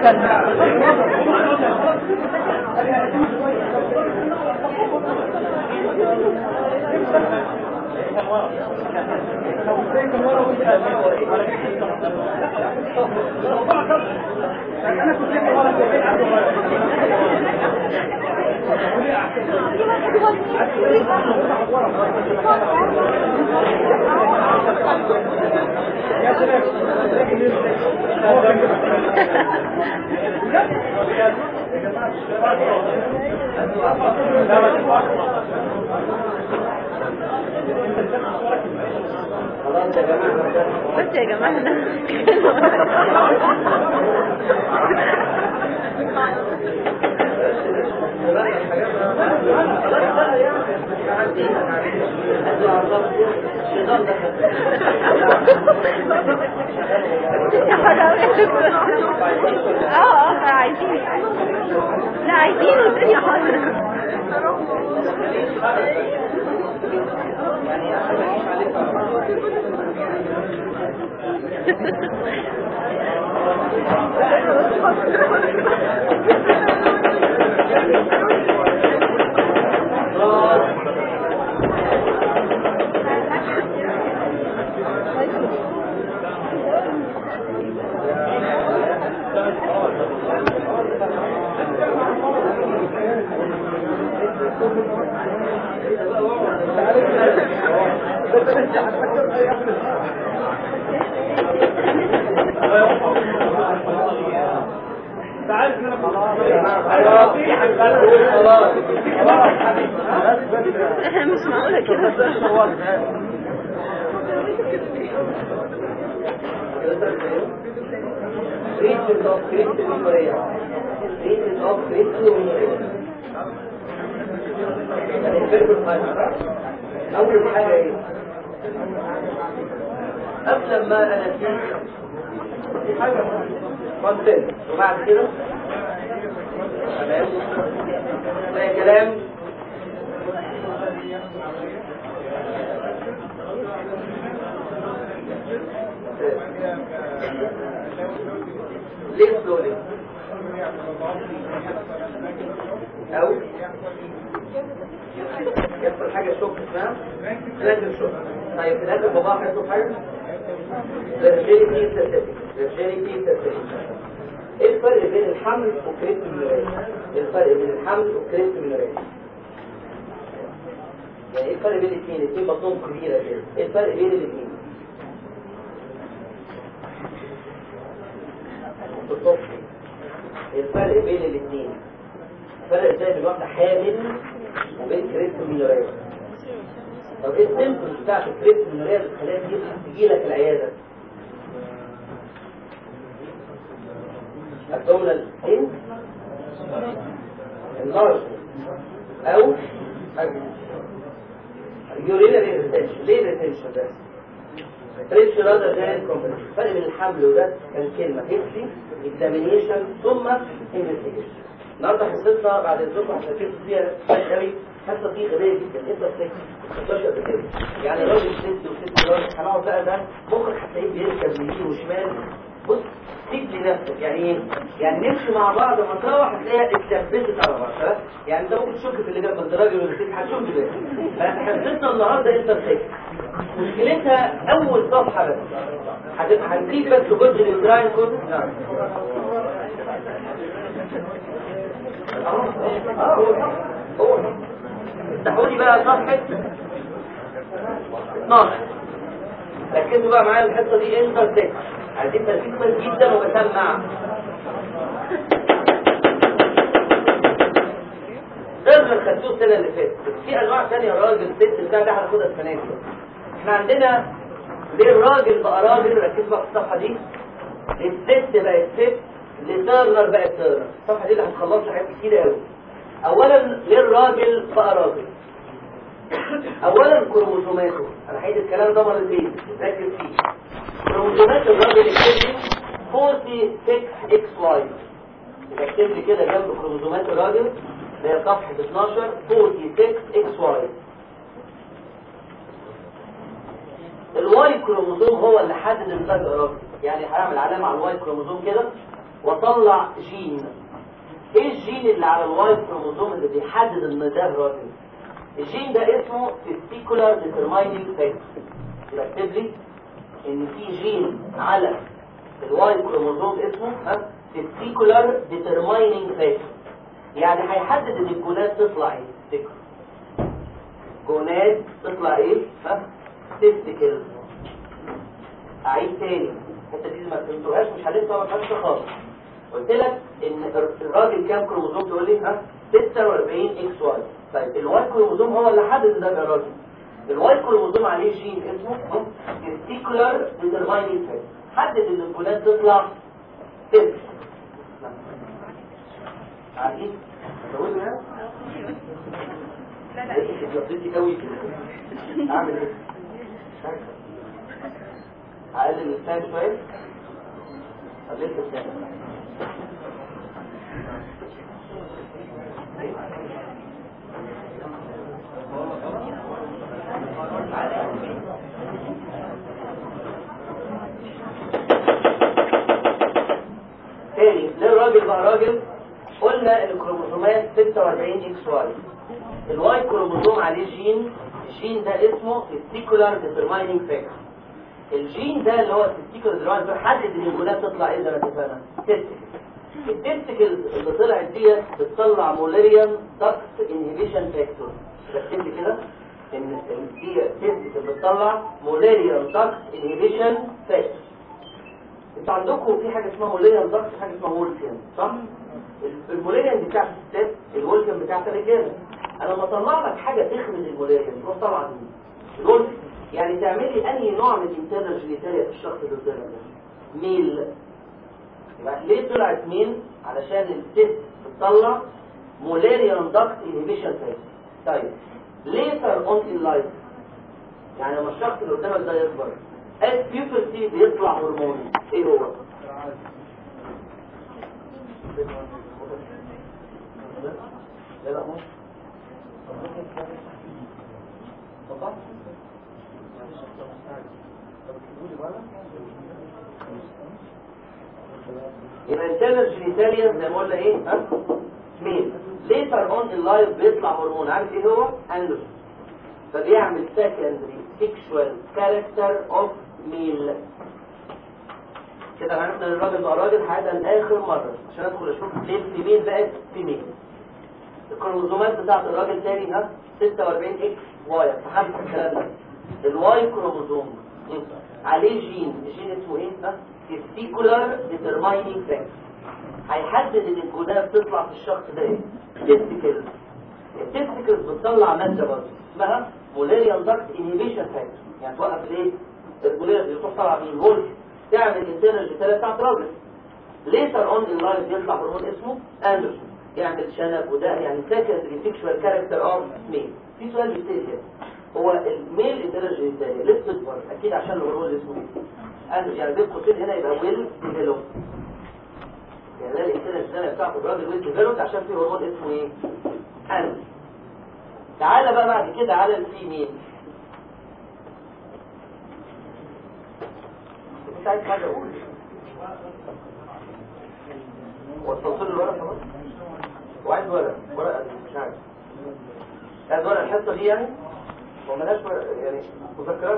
بس يا جماعة يا حرامي اه اه عايزين لا عايزين والدنيا حاضرة مش معقولة كده Treatment of cryptomenorrhea. Treatment of cryptomenorrhea. يعني الفيربل حاجة أول حاجة إيه؟ قبل ما أنا في حاجة كونتنت وبعد كده تمام ده كلام ليه دول او يحصل حاجه شوك اسمها لازم شوك طيب في الاخر بابا هيحصل حاجه رجالي تستاتيك رجالي تستاتيك ايه الفرق بين الحمل وكريبت المينورال الفرق بين الحمل وكريبت المينورال يعني ايه الفرق بين الاثنين الاثنين بطنهم كبيره كده ايه الفرق بين الاثنين بالظبط الفرق بين الاثنين الفرق ازاي بين واحده حامل وبين كريبت المينورال طب ايه السيمبتومز بتاعت الكريبت المينورال اللي خلاها تجي لك العياده abdominal pain enlargement او urinary retention ليه retention ده؟ retention rather than compression الفرق بين الحمل وده كان كلمة history examination ثم investigation النهارده حصتنا بعد اذنكم هتركزوا فيها كويس قوي حصه دي غبيه جدا انت بتكتب كده يعني راجل ست وست راجل هنقعد بقى ده مخك هتلاقيه بيركب يمين وشمال بص سيب لنفسك يعني ايه؟ يعني نمشي مع بعض لما تروح هتلاقيها اتثبتت على بعض خلاص؟ يعني انت ممكن تشك في اللي جنبك ده راجل ولا ست هتشك ده فحصتنا النهارده انت بتكتب مشكلتها اول صفحه بس هتبقى هنسيب بس جزء الاندراين كود نعم اه هو ده. هو ده. افتحوا لي بقى صفحه 12 ركزوا بقى معايا الحصه دي انتر تكست عايزين تركيز كويس جدا وبسمع ده اللي خدتوه السنه اللي فاتت بس في انواع ثانيه يا راجل الست بتاع ده هناخدها السنه دي احنا عندنا ليه الراجل بقى راجل ركزوا بقى في الصفحه دي الست بقت ست لترنر بقت ترنر الصفحه دي اللي هتخلص حاجات كتير قوي اولا ليه الراجل بقى راجل اولا كروموسوماته انا هعيد الكلام ده مرتين ركز فيه كروموسومات الراجل الكبري 46 اكس واي يبقى اكتب لي كده جنب كروموسومات الراجل اللي هي صفحه 12 46 اكس واي الواي كروموسوم هو اللي حدد الفرق الراجل يعني هعمل علامه على الواي كروموسوم كده واطلع جين ايه الجين اللي على الواي كروموزوم اللي بيحدد ان ده الراجل الجين ده اسمه testicular determining factor يكتب لي ان في جين على الواي كروموزوم اسمه ها testicular determining factor يعني هيحدد ان الجونات تطلع ايه تفتكر جونات تطلع ايه ها تستيكل اعيد تاني الحته دي ما فهمتوهاش مش هننسى ما فهمتش خالص قلت لك ان الراجل كام كروموزوم تقول لي ها 46 اكس واي طيب الواي كروموزوم هو اللي حدد ده يا راجل الواي كروموزوم عليه جين اسمه تستيكولار ديترمايننج فاكتور حدد ان الجونات تطلع تست عارفين تقول لي لا لا لقيتك قوي اعمل ايه مش عارف. اقلل الفان شويه قللت الفان تاني ليه الراجل بقى راجل قلنا ان الكروموسومات 46 اكس واي الواي كروموسوم عليه جين الجين ده اسمه testicular determining factor الجين ده اللي هو testicular determining factor حدد ان الجونات تطلع ايه زي ما اتفقنا testicles التستيكلز اللي طلعت ديت بتطلع مولاريان داكت انهبيشن فاكتور بكتب لي كده ان دي تستيكل بتطلع مولاريان داكت انهبيشن فاكتور انتوا عندكم في حاجه اسمها مولاريان داكت وحاجه اسمها وولفيان صح المولاريان دي بتاعت الستات الولفيان بتاعت الرجاله انا لما اطلع لك حاجه تخمد المولاريان تروح طبعا مين الولفيان يعني تعملي انهي نوع من الانترنال جينيتاليا في الشخص اللي قدامك ده ميل يبقى ليه طلعت ميل علشان الست بتطلع مولاريان داكت انهبيشن فاكتور طيب later on in life يعني لما الشخص اللي قدامك ده يكبر at puberty بيطلع هرمون ايه هو؟ لا لا مو اتفضل يبقى الانترنال جينيتاليا زي ما قلنا ايه ها مين later on in life بيطلع هرمون عارف ايه هو اندروجين فبيعمل secondary sexual character of male كده عرفنا ان الراجل بقى راجل هذا لاخر مره عشان ادخل اشوف ليه الفيميل بقت فيميل الكروموزومات بتاعت الراجل تاني ها 46 اكس واي فحدث الكلام ده الواي كروموزوم عليه جين الجين اسمه ايه ها تستيكولار ديترمايننج فاكتور هيحدد ان الجونات بتطلع في الشخص ده ايه تستيكلز التستيكلز بتطلع ماده برضه اسمها مولاريان داكت انهبيشن فاكتور يعني توقف الايه المولاريان اللي بتروح طالعه من الولف تعمل انترنال جيتاليا بتاعت الراجل ليتر اون ان لايف بيطلع هرمون اسمه اندروجين يعمل شنب وده يعني سكندري سيكشوال كاركتر اوف ميل في سؤال بيبتدي كده هو الميل انترنال جيتاليا ليه بتكبر اكيد عشان الهرمون اللي اسمه اندروجين يعني بين قوسين هنا يبقى ويل ديفلوب يعني ده الانترنال جيتاليا بتاعت الراجل ويل ديفلوب عشان في هرمون اسمه ايه اندروجين تعالى بقى بعد كده على الفيميل مش عايز حاجة اقول وصلت له الورقة خلاص وعايز ورقة ورقة مش عارف عايز ورقة الحصة دي يعني هو ملهاش ورقة يعني مذكرات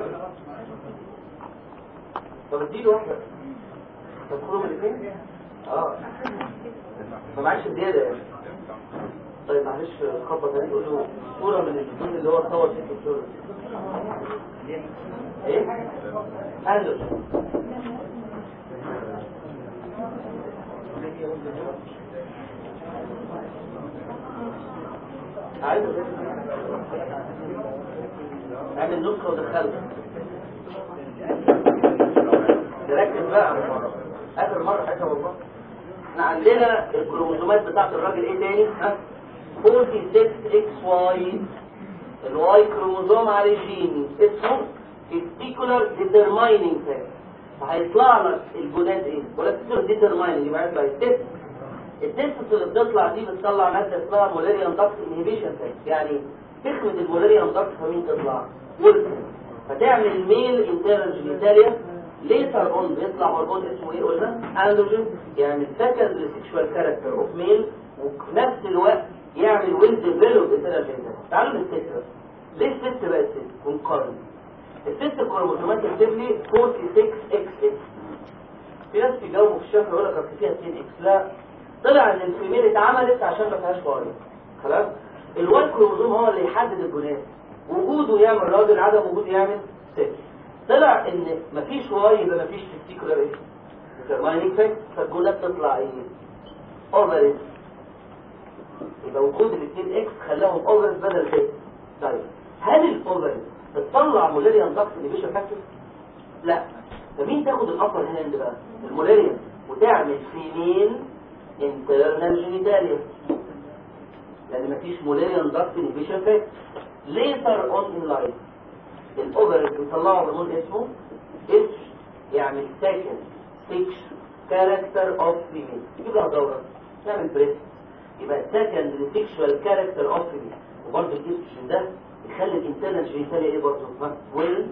طب اديله واحدة تدخلوا من الاثنين اه ما معيش زيادة يعني طيب معلش خبط يعني تقول له صورة من الفيديو اللي هو اتصور فيه الدكتور ايه؟ اندرسون عايز اعمل نسخة ودخلها تركز بقى اخر مرة حاجة والله احنا عندنا الكروموسومات بتاعت الراجل ايه تاني ها 46 اكس واي الواي كروموسوم عليه جين اسمه testicular determining factor فهيطلع لك الجونات ايه ولا testicular determining يبقى عارف بقى التست التست اللي بتطلع دي بتطلع ماده اسمها مولاريان داكت انهبيشن فاكتور يعني تخمد المولاريان داكت فمين تطلع ولفن فتعمل ميل انترنال جينيتاليا ليتر اون بيطلع هرمون اسمه ايه قلنا اندروجين يعمل سكند سيكشوال كاركتر اوف ميل وفي نفس الوقت يعمل ويل ديفلوب انترجين تعالوا للست ليه الست بقت ست ونقارن الست الكروموسومات تكتب لي 46 اكس اكس في ناس بيجاوبوا في الشفره يقول لك اصل فيها 2 اكس لا طلع ان الفيميل اتعملت عشان ما فيهاش واي خلاص الواي كروموسوم هو اللي يحدد الجنات وجوده يعمل راجل عدم وجوده يعمل ست طلع ان مفيش واي يبقى مفيش تستيكولار ايه ديترمايننج فاكت فالجونات تطلع ايه اوفرز يبقى وجود الاثنين اكس خلاهم اوفرز بدل ست طيب هل الاوفرز بتطلع مولاريان ضغط انيبيشن فاكتور لا فمين تاخد الابر هاند بقى المولاريان وتعمل فيميل انترنال جينيتاليا لان مفيش مولاريان ضغط انيبيشن فاكتور ليتر اون ان لايف الاوفرز بيطلعوا هرمون اسمه اس يعمل سكند سيكش كاركتر اوف فيميل يبقى دوره نعمل بريس يبقى سكند سيكشوال كاركتر اوف فيميل وبرضه الاستروجين ده يخلي الانترنال جينيتاليا ايه برضه ويل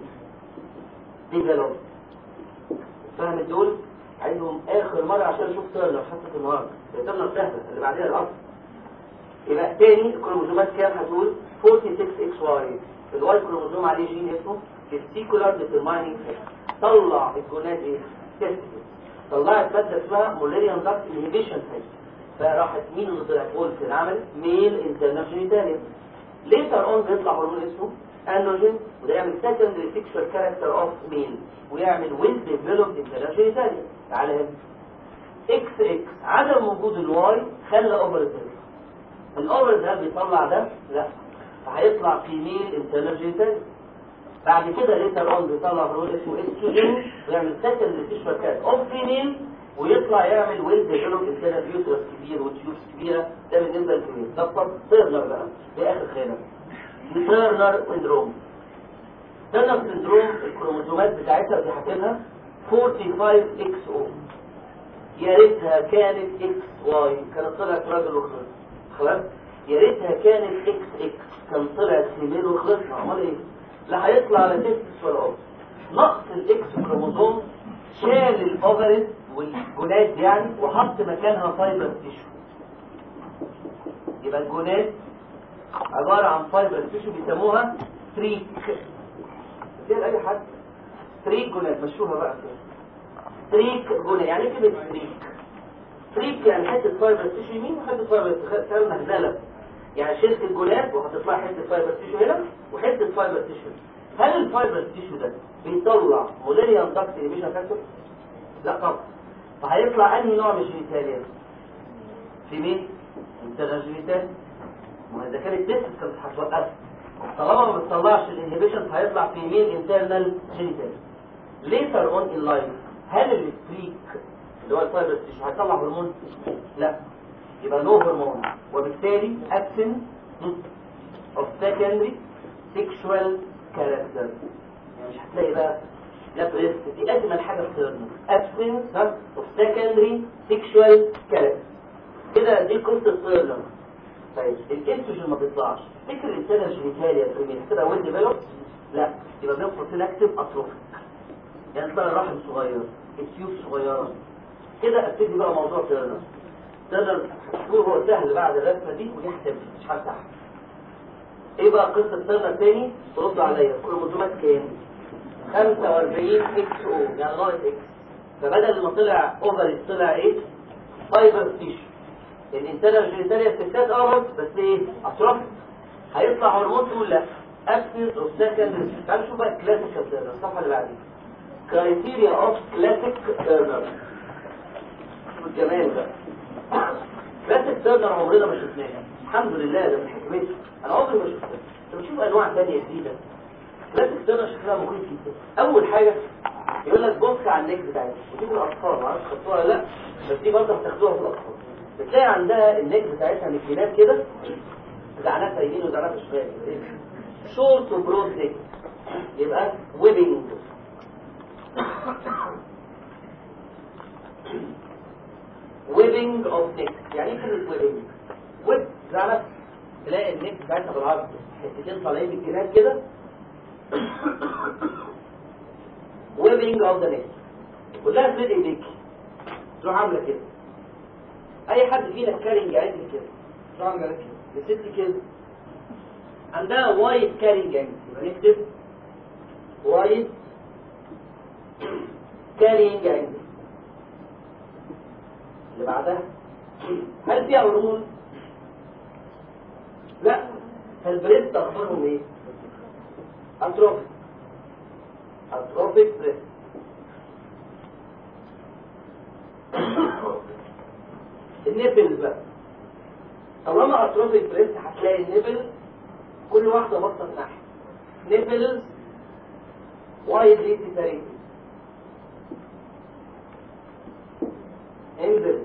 ديفلوب فاهم دول عايزهم اخر مره عشان اشوف تيرنر حصه النهارده تيرنر سهله اللي بعديها الاصل يبقى تاني الكروموسومات كام هتقول 46 اكس واي الواي كروموسوم عليه جين اسمه تستيكولار ديترمايننج طلع الجونات ايه تستيكول طلعت ماده اسمها مولاريان داكت انهبيشن فاكتور فراحت مين اللي طلعت قلت العمل ميل انترناشونال ليتر اون بيطلع هرمون اسمه اندروجين وده يعمل سكندري سيكشوال كاركتر اوف ميل ويعمل ويل ديفلوبد انترناشونال تعالى هنا اكس اكس عدم وجود الواي خلى اوفر الاوفر ده بيطلع ده لا فهيطلع في ميل انترناشونال بعد كده ليتر اون بيطلع هرمون اسمه استروجين ويعمل سكندري سيكشوال كاركتر اوف فيميل ويطلع يعمل ويل ديفلوب انترنال يوترس كبير وتيوبس كبيره ده بالنسبه للفيميل ده طب تيرنر بقى في اخر خانه تيرنر سندروم تيرنر سندروم الكروموسومات بتاعتها دي حاطينها 45 اكس او يا ريتها كانت اكس واي كانت طلعت راجل وخلص خلاص يا ريتها كانت اكس اكس كان طلعت فيميل وخلصنا امال ايه لا هيطلع على تستس ولا اوف نقص الاكس كروموسوم شال الاوفرز والجونات يعني وحط مكانها فايبر تيشو يبقى الجونات عبارة عن فايبر تيشو بيسموها ستريك زي اي حد ستريك جونات مشوها بقى ستريك جونات يعني ايه كلمة ستريك ستريك يعني حتة فايبر تيشو يمين وحتة فايبر تيشو مهزلة يعني شلت الجونات وهتطلع حتة فايبر تيشو هنا وحتة فايبر تيشو هل الفايبر تيشو ده بيطلع مولاريان داكت انيبيشن فاكتور؟ لا طبعا فهيطلع انهي نوع من الجينيتاليا في مين الجينيتال ما اذا كانت تست كانت هتوقفها طالما ما بتطلعش الانهبيشن هيطلع في مين انترنال جينيتال ليتر اون ان لايف هل الستريك اللي هو الفايبر تيشو هيطلع هرمون لا يبقى نو هرمون وبالتالي absence of secondary sexual character يعني مش هتلاقي بقى لا بريست دي اجمل حاجه في الترنر absence of secondary sexual character كده دي قصه الترنر طيب الاستروجين ما بيطلعش فكر الانسان الجينيتاليا الفيميل كده ويل ديفلوب لا يبقى بيبقى سيلكتيف اتروفيك يعني تلاقي الرحم صغير التيوب صغيره كده ابتدي بقى موضوع ترنر ترنر هتقول هو سهل بعد الرسمه دي ودي هتمشي مش هفتح ايه بقى قصه ترنر تاني ترد عليا كروموسومات كام 45 اكس او يعني ناقص اكس فبدل ما طلع اوفر طلع ايه فايبر تيشو الانسان الجينيتاليا الستات اه بس ايه اطراف هيطلع هرمون تقول لا absence of second تعالوا نشوف بقى كلاسيك تيرنر الصفحه اللي بعديها كرايتيريا اوف كلاسيك تيرنر شوف الجمال ده كلاسيك تيرنر عمرنا ما شفناها الحمد لله ده من حكمته انا عمري ما شفتها انت بتشوف انواع ثانيه جديده كلاسيك تيرنر شكلها مخيف جدا اول حاجه يقول لك بص على النيك بتاعتها ودي في الاطفال ما اعرفش خدتوها ولا لا بس دي برضه هتاخدوها في الاطفال بتلاقي عندها النيك بتاعتها من الجناب كده زعناتها يمين وزعناتها شمال شورت وبرود نيك يبقى ويبنج ويبنج اوف نيك يعني ايه كلمه ويبنج ويب زعنات تلاقي النيك بتاعتها بالعرض حتتين طالعين من الجناب كده ويبنج اوف ذا نيك كلها تمد ايديك تروح عامله كده اي حد فينا كارينج عدل كده تروح عامله كده الست كده عندها وايد كارينج انجل يبقى نكتب وايد كارينج انجل اللي بعدها هل فيها هرمون؟ لا فالبريست اخبارهم ايه؟ اتروفيك اتروفيك بريست النبل بقى طالما اتروفيك بريست هتلاقي النبل كل واحده باصه في ناحيه نبلز وايدلي سيبريتد انزل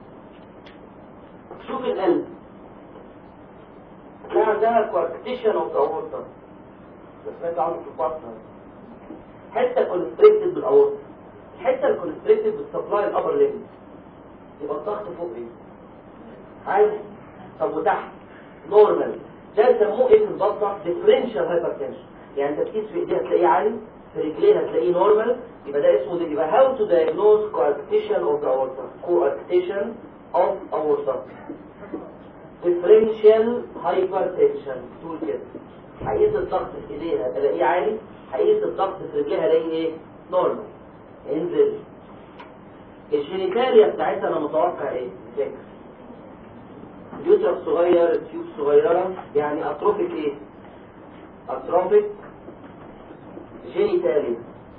شوف القلب هتلاقي عندها كواركتيشن اوف ذا اورتا سمعت عنه في البطن حته كونستريكتد بالاورتا الحته الكونستريكتد بالسبلاي الابر ليمب يبقى الضغط فوق ايه عادي طب وتحت نورمال ده يسموه ايه في البطنه ديفرنشال هايبرتنشن يعني انت تقيس في ايديها تلاقيه عالي في رجليها تلاقيه نورمال يبقى ده اسمه ده يبقى هاو تو دايجنوز coarctation اوف ذا aorta coarctation اوف aorta differential hypertension تقول كده هقيس الضغط في ايديها الاقيه عالي هقيس الضغط في رجليها الاقيه ايه نورمال انزل الجينيتاليا بتاعتها انا متوقع ايه فكر اليوترس صغير التيوب صغيرة يعني اتروفيك ايه اتروفيك جينيتاليا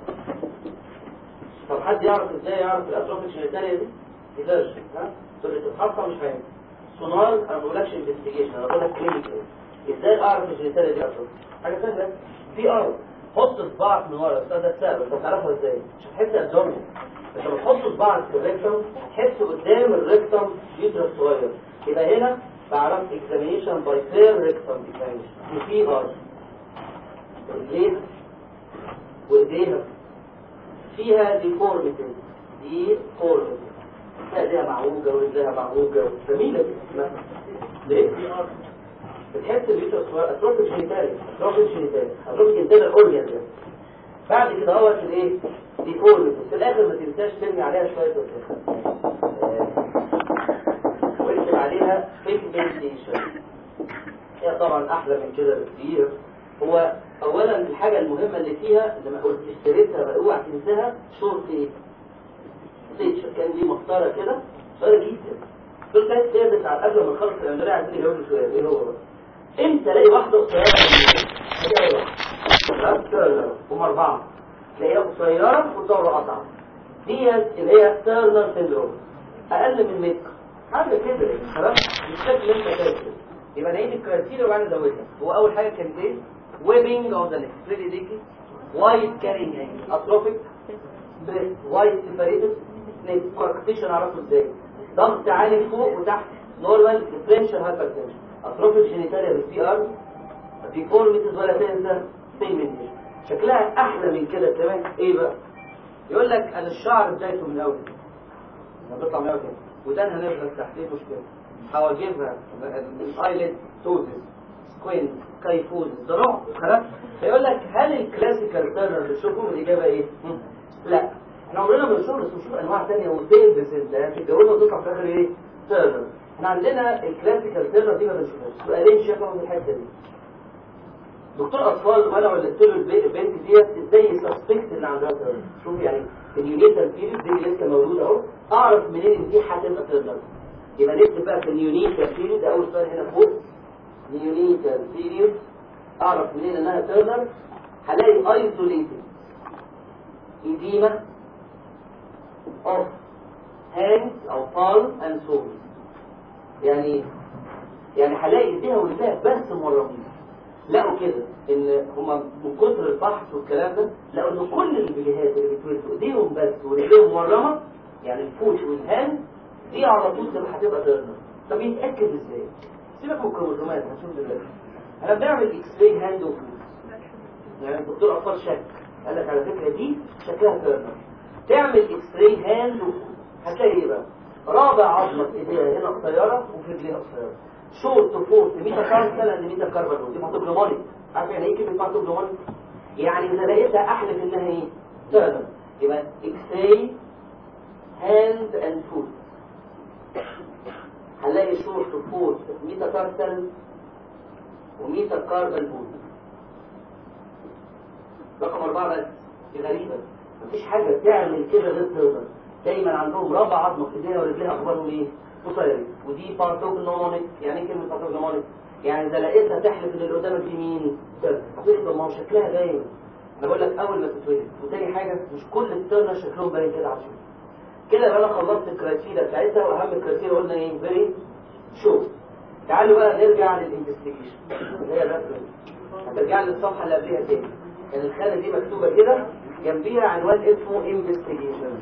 طب حد يعرف ازاي يعرف الاتروفيك جينيتاليا دي يقدرش ها تقول لي تتحصى مش فاهم سونار انا ما بقولكش انفستيجيشن انا بقول لك كلينيكال ازاي اعرف الجينيتاليا دي اتروفيك حاجه سهله في ارض حط صباعك من ورا ده السبب انت بتعرفها ازاي مش هتحس ابدومين انت بتحط صباعك في الريكتم هتحس قدام الريكتم يدرس صغير يبقى هنا بعرف اكزامينيشن باي فير ريكتم اكزامينيشن وفي ار رجليها وايديها فيها ديفورميتي ديفورميتي ايديها معوجه ورجليها معوجه جميله جدا ليه؟ في ار بتحس اليوترس صغير اتروفيك جينيتالي اتروفيك جينيتالي اتروفيك انترنال اورجان ده بعد كده هو الايه ديفورميتي في الاخر ما تنساش ترمي عليها شويه واكتب عليها بيجمنتيشن هي طبعا احلى من كده بكتير هو اولا الحاجه المهمه اللي فيها لما قلت اشتريتها بقى اوعى تنساها شورت ايه ستيتشر كان دي مسطره كده صغيره جدا دول كانت ثابت على قبل ما نخلص الامبارح عايزين يجاوبوا سؤال ايه هو بقى امتى الاقي واحده قصيره هم اربعه تلاقيها قصيره والدوره قطعه دي اللي هي تيرنر سيندروم اقل من متر حاجه كده خلاص بالشكل اللي انت فاكره يبقى نعيد الكريتيريا وبعدين نزودها هو اول حاجه كانت ايه ويبنج اوف ذا نيك ريدي ديكي وايت كارينج انجل اتروفيك بريست وايت سيبريتد سنيك كوركتيشن اعرفه ازاي ضغط عالي فوق وتحت نورمال ديفرنشال هايبرتنشن اتروفيك جينيتاليا بالبي ار ديفورميتيز ولا تنسى بيمنتيشن شكلها احلى من كده كمان ايه بقى يقول لك انا الشعر بدايته من اول لما بيطلع من اول كده ودانها نفضل تحت ايه مشكله حواجبها الايلid توزس سكوين كايفوز ضلوع خلاص فيقول لك هل الكلاسيكال تيرنر بتشوفهم الاجابه ايه هم. لا احنا عمرنا ما بنشوف بس بنشوف انواع ثانيه وزي بس ده تتجوزها وتطلع في الاخر ايه تيرنر احنا عندنا الكلاسيكال تيرنر دي ما بنشوفهاش سؤالين شافهم الحته دي دكتور اطفال وانا ولدت له البنت ديت ازاي يسسبكت ان عندها تيرنر شوف يعني اليونيتال بيريد دي لسه موجوده اهو اعرف منين ان دي هتبقى تيرنر يبقى نكتب بقى في النيونيتال بيريد اول سؤال هنا فوق نيونيتال بيريد اعرف منين انها تيرنر هلاقي ايزوليتد ايديما اوف hands او palm and soles يعني ايه؟ يعني هلاقي ايديها ورجليها بس مورمين لقوا كده ان هما من كتر البحث والكلام ده لقوا ان كل البليهات اللي بتولدوا ايديهم بس ورجليهم مورمه يعني الفوت والهاند دي على طول تبقى هتبقى ترنر طب يتاكد ازاي؟ سيبك من الكروموسومات هنشوف دلوقتي احنا بنعمل اكس راي هاند وفوت يعني الدكتور اطفال شك قال لك على فكره دي شكلها ترنر تعمل اكس راي هاند وفوت هتلاقي ايه بقى؟ رابع عظمه في ايديها هنا قصيره وفي رجليها قصيره شورت فورت ميتا كارسل اند ميتا كاربون دي ماتوجلومونيك عارف يعني ايه كلمه ماتوجلومونيك يعني اذا لقيتها احلف انها ايه ترنر يبقى اكس راي هاند اند فوت هنلاقي شورت فوت ميتا كارتل وميتا كاربال بوت رقم أربعة بس دي غريبة مفيش حاجة تعمل كده غير تقدر دايما عندهم ربع عظمة في ايديها ورجليها أخبارهم ايه؟ قصيرة ودي بارتوجنومونيك يعني ايه كلمة بارتوجنومونيك؟ يعني إذا لقيتها تحلف إن اللي قدامك دي مين؟ هتفضل ما هو شكلها باين أنا بقول لك أول ما تتولد وتاني حاجة مش كل الترنر شكلهم باين كده عشان كده يبقى أنا خلصت الكرايتيريا بتاعتها وأهم الكرايتيريا قلنا ايه؟ فيري شوف تعالوا بقى نرجع للانفستيجيشن اللي هي الرسم هترجع للصفحة اللي قبلها تاني كان الخانة دي مكتوبة كده جنبيها عنوان اسمه انفستيجيشن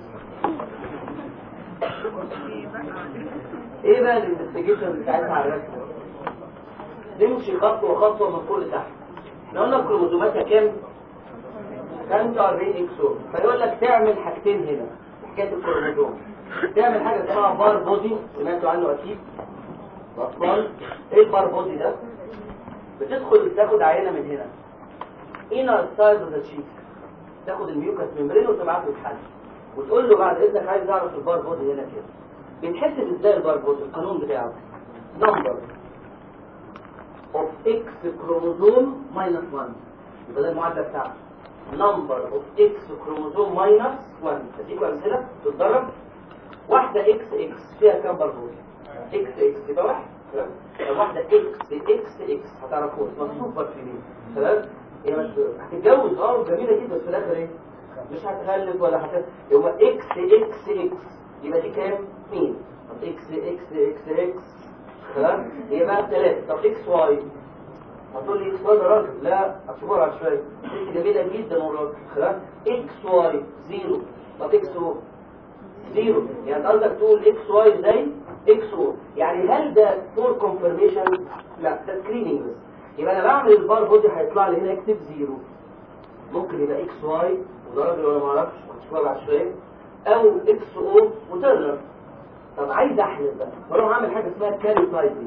ايه بقى الانفستيجيشن بتاعتها على الرسم نمشي خطوة خطوة من فوق لتحت احنا قلنا كروموزوماتها كام 45 اكسون فيقول لك تعمل حاجتين هنا حكاية الكروموزوم تعمل حاجة اسمها بار بودي سمعتوا عنه اكيد الاطفال ايه البار بودي ده بتدخل تاخد عينة من هنا inner side of the cheek تاخد الميوكس ممبرين وتبعته الحل وتقول له بعد اذنك عايز اعرف البار بودي هنا كده بيتحسب ازاي البار بودي القانون بتاعه نمبر of x كروموزوم minus 1 يبقى ده المعادله بتاعته نمبر of x كروموزوم minus 1 اديكوا امثله تتدرب واحده x x فيها كام بار بودي x x يبقى واحد تمام لو واحده x x x هتعرفوها اسمها سوبر فيميل تمام هي مش هتتجوز اه جميله جدا بس في الاخر ايه مش هتخلف ولا هت يبقى اكس اكس اكس يبقى دي كام؟ مين؟ طب اكس اكس اكس اكس تمام؟ هي بقى ثلاثة طب اكس واي هتقول لي اكس واي ده راجل لا هتشوفوها بعد شوية اكس جميلة جدا وراجل خلاص اكس واي زيرو طب اكس او زيرو يعني قصدك تقول اكس واي زي اكس او يعني هل ده فور كونفرميشن؟ لا ده سكريننج بس يبقى انا بعمل البار بودي هيطلع لي هنا اكتب زيرو ممكن يبقى اكس واي وده راجل ولا ما اعرفش هتشوفها بعد شويه او اكس او وترنر طب عايز احلف بقى بروح اعمل حاجه اسمها كاريوتايبنج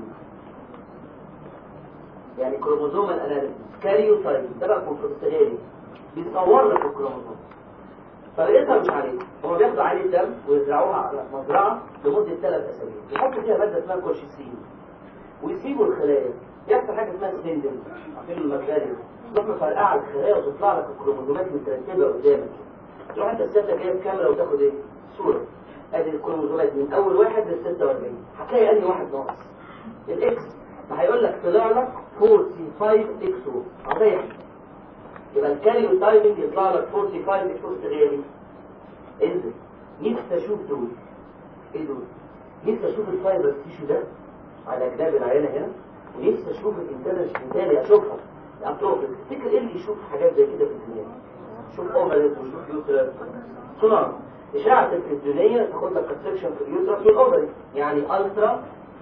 يعني كروموزومال اناليسيس كاريوتايبنج ده بقى كونفرستيري بيصور لك الكروموزوم فلقيتها مش عليه هما بياخدوا عليه دم ويزرعوها على مزرعه لمده ثلاث اسابيع يحطوا فيها ماده اسمها كورشيسين ويسيبوا الخلايا يحصل حاجه اسمها سبندل عارفين المجاري تروح مفرقعه على الخلايا وتطلع لك الكروموزومات مترتبه قدامك تروح انت السته جايب كاميرا وتاخد ايه صوره ادي الكروموزومات من اول واحد لل 46 هتلاقي انهي واحد ناقص الاكس فهيقول لك طلع لك 45 اكس او هتلاقي يبقى الكاريو تايبنج يطلع لك 45 اكس او غيري انزل نفسي اشوف دول ايه دول نفسي اشوف الفايبر تيشو ده على جناب العينه هنا ونفسي اشوف الانترنش بالتالي اشوفها اتروفيك تفتكر ايه اللي يشوف حاجات زي كده في الدنيا شوف اوفرز وشوف يوتر سونار اشعه التلفزيونيه تاخد لك كونسبشن في اليوتر في الاوفري يعني الترا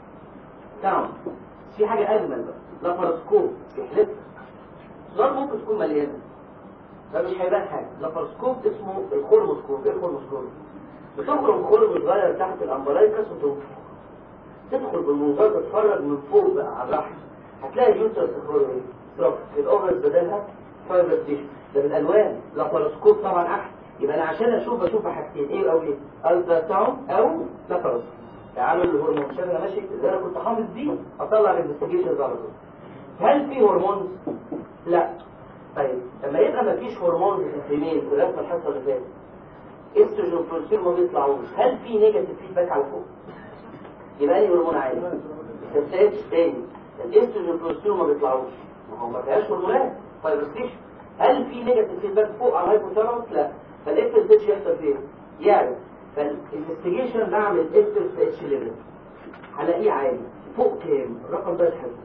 ساوند في حاجه اجمل بقى لاباراسكوب يحلف سونار ممكن تكون مليانه فمش هيبان حاجه لاباراسكوب اسمه الخرموسكوب ايه الخرموسكوب بتخرج خرم صغير تحت الامبرايكس وتنفخ تدخل بالمنظار تتفرج من فوق بقى على الرحم هتلاقي اليوتر تخرج ايه تروح الاوفرز بدلها فايبر تيشو ده بالالوان لاباراسكوب طبعا احسن يبقى انا عشان اشوف اشوف حاجتين ايه او ايه الترا ساوند او لاباراسكوب تعالوا الهرمون عشان انا ماشي اللي انا كنت حافظ دي اطلع الانفستيجيشنز على طول هل في هرمون لا طيب لما يبقى ما فيش هرمون في الفيميل في رسم الحصه اللي فاتت استروجين وبروستيرون ما بيطلعوش هل في نيجاتيف فيدباك على فوق يبقى اي هرمون عالي السبتات تاني الاستروجين والبروستيرون ما بيطلعوش ما هو ما فيهاش هرمونات فايبرستيشن هل في نيجاتيف فيدباك فوق على الهايبوثالاموس لا فالاف اس اتش يحصل فين يعني فالانفستيجيشن بعمل اف اس اتش ليفل هلاقيه عالي فوق كام الرقم ده الحفظ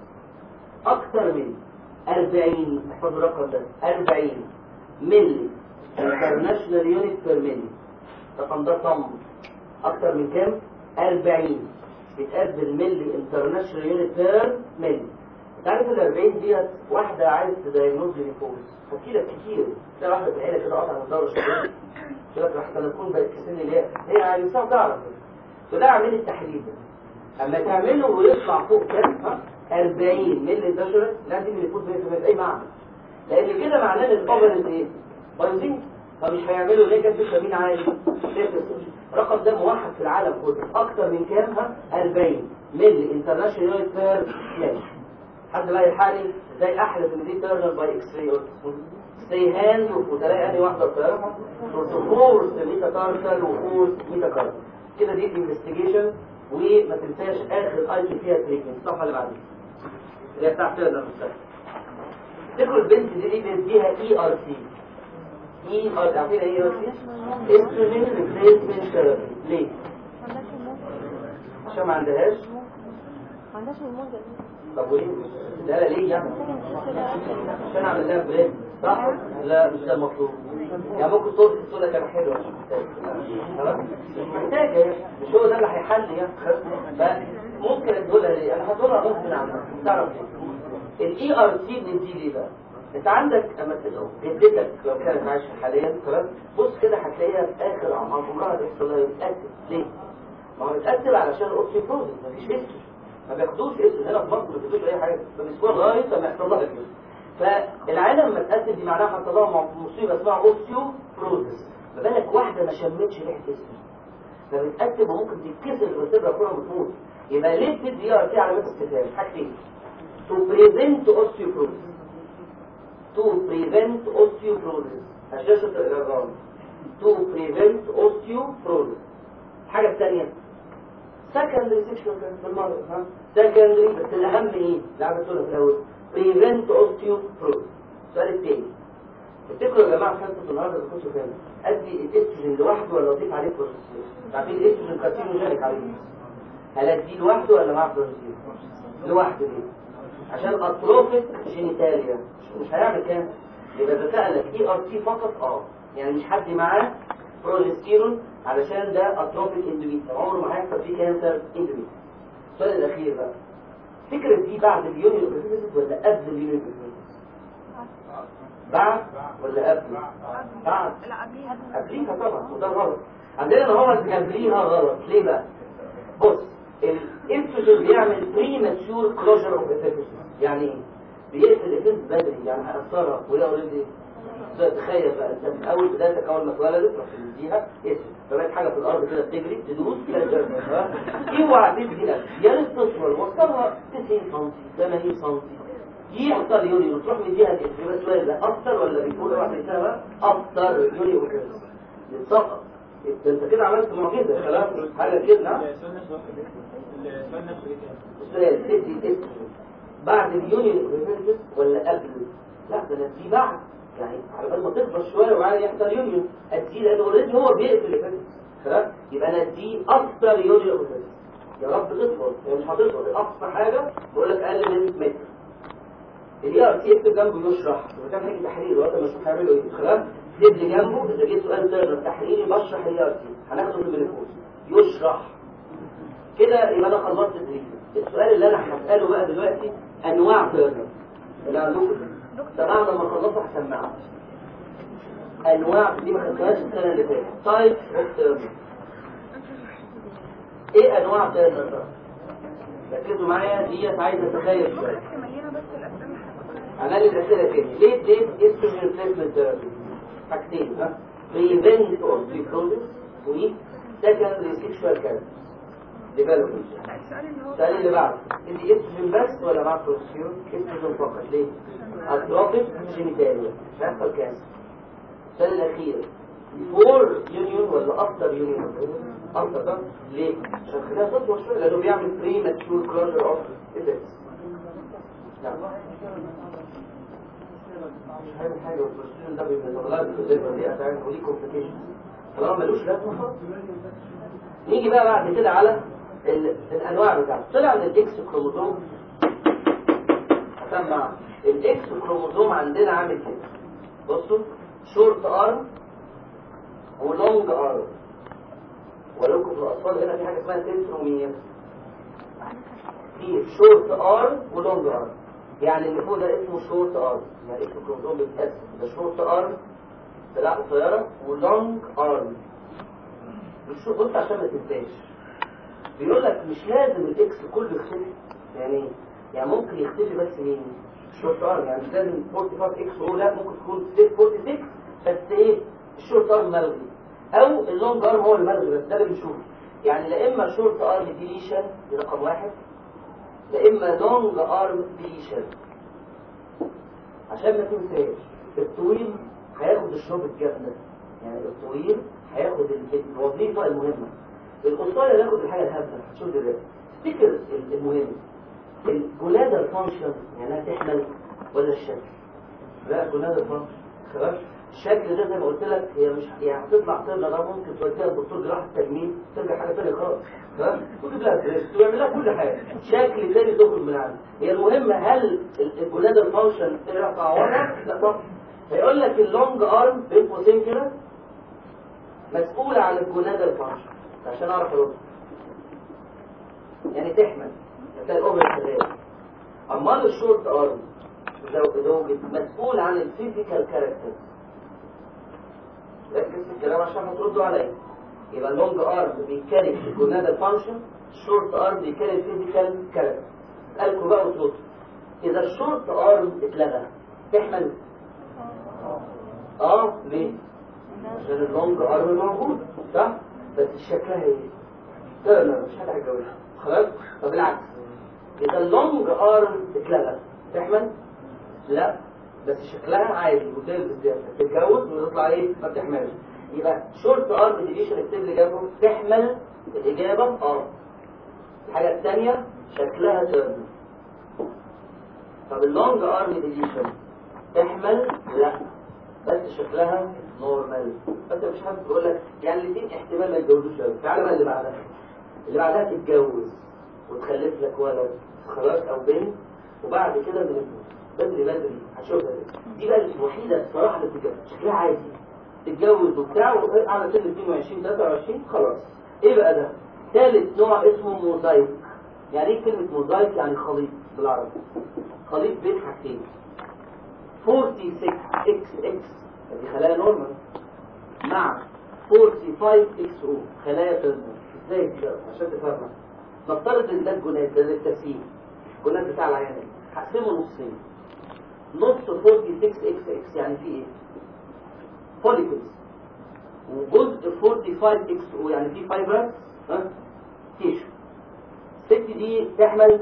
اكتر من 40 احفظوا الرقم ده 40 ملي انترناشونال يونت بير ملي الرقم ده صم اكتر من كام 40 بتقابل ملي انترناشونال يونت بير ملي انت عارف ال 40 ديت واحده عايز تدايجنوز ليفوز فكده كتير تلاقي واحده في العيله كده قاطعه من الدوره الشهريه تقول لك راح تكون بقت في سن اللي هي هي عايزها تعرف فده عامل التحليل ده اما تعمله ويطلع فوق كام ها 40 ملي دشرة لا دي اللي فوت في اي معنى لان كده معناه ان الاوفرز ايه بايظين فمش هيعملوا نيجاتيف فمين عالي الرقم ده موحد في العالم كله اكتر من كام ها 40 ملي انترناشونال بير فلاش حد بقى يلحقني ازاي احلف ان دي تيرنر باي اكس راي سي هاند وتلاقي انهي واحده الطياره فورس ميتا كارتل وفورس ميتا كارتل كده دي انفستيجيشن وما تنساش اخر ايتم فيها تريتمنت الصفحه اللي بعدها اللي هي بتاعت تيرنر مستشفى تذكر البنت دي دي بنديها اي ار سي اي ار عارفين ايه ار سي؟ استروجين ريبليسمنت ثيرابي ليه؟ عشان ما عندهاش ما عندهاش هرمون ده طب وليه؟ لا لا ليه يعني؟ عشان اعمل لها بريد صح؟ لا مش ده المطلوب يعني ممكن صوت الصورة كان حلوة مش محتاج خلاص؟ مش محتاجة يعني. مش هو ده اللي هيحل يعني فممكن ادولها ليه؟ انا هدولها غصب عنها تعرف ليه؟ الاي ار سي بندي ليه بقى؟ انت عندك اما تدعو جدتك لو كانت عايشه حاليا خلاص بص كده هتلاقيها في اخر اعمار عمرها بيحصل لها يتاكد ليه؟ ما هو يتاكد علشان الاوستيوبروزس مفيش اسم ما بياخدوش اسم هنا في مصر ما بياخدوش اي حاجه فبيسكوها لغايه لما يحصل لها كده فالعالم ما تقدم دي معناها حصل لها مصيبه اسمها اوستيوبروزس ما بالك واحده ما شمتش ريحه اسم فبتقدم وممكن تتكسر الفرتبرا كلها وتموت يبقى ليه بتدي ار تي علامات استفهام حاجتين to prevent osteoporosis to prevent osteoporosis هشاشة الإعلام to prevent osteoporosis الحاجة الثانية secondary sexual cancer بالمرة ها secondary بس الأهم إيه؟ اللي عملت في الأول prevent osteoporosis السؤال الثاني افتكروا يا جماعة حصة النهاردة اللي كنتوا فين أدي الاستروجين لوحده ولا أضيف عليه بروستيجين عارفين الاستروجين كارسينوجينيك عليه هل أديه لوحده ولا مع بروستيجين لوحده ليه؟ عشان اتروفيك جينيتاليا مش, مش هيعمل كام يبقى اذا سالك اي ار سي فقط اه يعني مش حد معاه بروجستيرون علشان ده اتروفيك اندوميتريوم عمره ما هيحصل فيه كانسر اندوميتريوم السؤال الاخير بقى فكرة دي بعد اليونيون اوبريتيفيتس ولا قبل اليونيون اوبريتيفيتس بعد ولا قبل بعد لا قبليها قبليها طبعا وده غلط عندنا ان هو قبليها غلط ليه بقى بص الاستروجين بيعمل بري ماتشور كلوجر اوف افيكس يعني ايه بيقفل الافكت بدري يعني هيأثرها وهي اوريدي تخيل بقى انت من اول بدايتك اول ما اتولدت رحت تديها اسم فبقت حاجه في الارض كده بتجري تدوس تلاقي اوعى تدي نفسك يا ريت تصور وصلها 90 سم 80 سم يحصل يوري وتروح مديها الاسم بس سؤال ده اكتر ولا بيقول اوعى تنساها بقى اكتر يوري وكده يتسقط انت انت كده عملت معجزه خلاص حاجه كده نعم السؤال نفسه واحد السؤال نفسه ايه السؤال تدي الاسم بعد اليونيون اوبريتيفيتس ولا قبل لا ده انا اديه بعد يعني على بال ما تكبر شويه وبعدين يحصل يونيون اديه لان اوريدي هو بيقفل الافكت خلاص يبقى انا اديه اكتر يونيون اوبريتيفيتس يا رب تطول هي مش هتطول اقصى حاجه بقول لك اقل من متر الاي ار سي اكتب جنبه يشرح اذا كان حاجه تحرير وقت ما اشوف هيعملوا ايه خلاص اكتب لي جنبه اذا جه سؤال تاني تحريري بشرح الاي ار سي هناخده في البليفوز يشرح كده يبقى انا خلصت التريتمنت السؤال اللي انا هساله بقى دلوقتي انواع تيرنر اللي عندكم ده بعد ما اخلصه هسمعها انواع دي ما خدتهاش السنه اللي فاتت تايب اوف تيرنر ايه انواع تيرنر بقى ركزوا معايا ديت عايز اتخيل شويه مليانه بس الاسئله عمال الاسئله تاني ليه ليه استروجين ريبليسمنت ثيرابي حاجتين ها بريفنت اوستيوبروزس و سكندري سيكشوال كانسر ديفلوبمنت السؤال اللي هو السؤال اللي بعده انت استروجين بس ولا مع بروستيرون استروجين فقط ليه اتروفيك جينيتاليا مش هيحصل كانسر السؤال الاخير بيفور يونيون ولا افتر يونيون افتر ده ليه عشان خليها تطول شويه لانه بيعمل بري ماتشور كلوجر اوف افكتس نعم مش هعمل حاجه والبروستيرون ده بيبقى شغلها بالكذابه دي هتعمل وليه كومبليكيشن طالما ملوش لازمه خالص نيجي بقى بعد كده على ال- الانواع بتاعته طلع ان الاكس كروموزوم هسمع الاكس كروموزوم عندنا عامل كده بصوا شورت ارم ولونج ارم ولكم في الاطفال هنا في حاجه اسمها سنترومير في شورت ارم ولونج ارم يعني اللي فوق ده اسمه شورت ارم يعني اكس كروموزوم بيتقسم ده شورت ارم طلع قصيره ولونج ارم مش بص عشان ما تنساش بيقول لك مش لازم الاكس كله يختفي يعني إيه؟ يعني ممكن يختفي بس مين الشورت ارم يعني مش لازم 45 اكس او لا ممكن تكون 46 بس ايه الشورت ارم ملغي او اللونج ارم هو اللي ملغي بس ده اللي بنشوفه يعني لا اما شورت ارم ديليشن دي رقم واحد لا اما لونج ارم ديليشن عشان ما تنساش الطويل هياخد الشوب الجامده يعني الطويل هياخد ال- الوظيفه المهمه القصير ياخد الحاجه الهبله هتشوف دلوقتي افتكر ال- المهم الجولادر فانكشن يعني تحمل ولا الشكل لا الجولادر فانكشن خلاص الشكل ده زي ما قلت لك هي مش يعني هتطلع طفله ده ممكن توديها لدكتور جراحه تجميل ترجع حاجه ثانيه خالص تمام وتجيب لها دريس ويعمل لها كل حاجه شكل ثاني تخرج من عنده هي المهم هل ال- الجولادر فانكشن تقدر تعوضها؟ لا طبعا هيقول لك اللونج ارم بين قوسين كده مسؤول عن الجولادر فانكشن عشان اعرف ارد يعني تحمل هتلاقي الاوفر شغال امال الشورت ارم زو- زوجة مسؤول عن الفيزيكال كاركتر ركز في الكلام عشان هتردوا عليا يبقى اللونج ارم بيكاري الجونادال فانكشن الشورت ارم بيكاري الفيزيكال كاركتر اسالكم بقى وتردوا اذا الشورت ارم اتلغى تحمل اه ليه عشان اللونج ارم موجود صح بس شكلها ايه لا لا مش حاجه هتجوزها خلاص طب بالعكس اذا اللونج ارم اتلغى تحمل لا بس شكلها عادي وتلبس زيادة تتجوز وتطلع ايه ما بتحملش يبقى شورت ارم ديليشن اكتب لي جنبه تحمل الاجابه اه الحاجه الثانيه شكلها تربل طب اللونج ارم ديليشن تحمل لا بس شكلها نورمال بس مش حد بيقول لك يعني الاثنين احتمال ما يتجوزوش قوي تعالى بقى اللي بعدها اللي بعدها تتجوز وتخلف لك ولد خلاص او بنت وبعد كده بنموت بدري بدري هتشوفها دي دي بقى الوحيده الصراحه اللي بتتجوز شكلها عادي تتجوز وبتاع على سن 22 23 خلاص ايه بقى ده ثالث نوع اسمه موزايك يعني ايه كلمه موزايك يعني خليط بالعربي خليط بين حاجتين 46 اكس اكس دي خلايا نورمال مع 45 اكس او خلايا ترمال ازاي دي بقى عشان تفهمها نفترض ان ده الجونات ده التسييل الجونات بتاع العيانين هقسمه نصين نص 46 اكس اكس يعني في ايه فوليكلز وجزء 45 اكس او يعني في فايبرس ها تيشو الست دي تحمل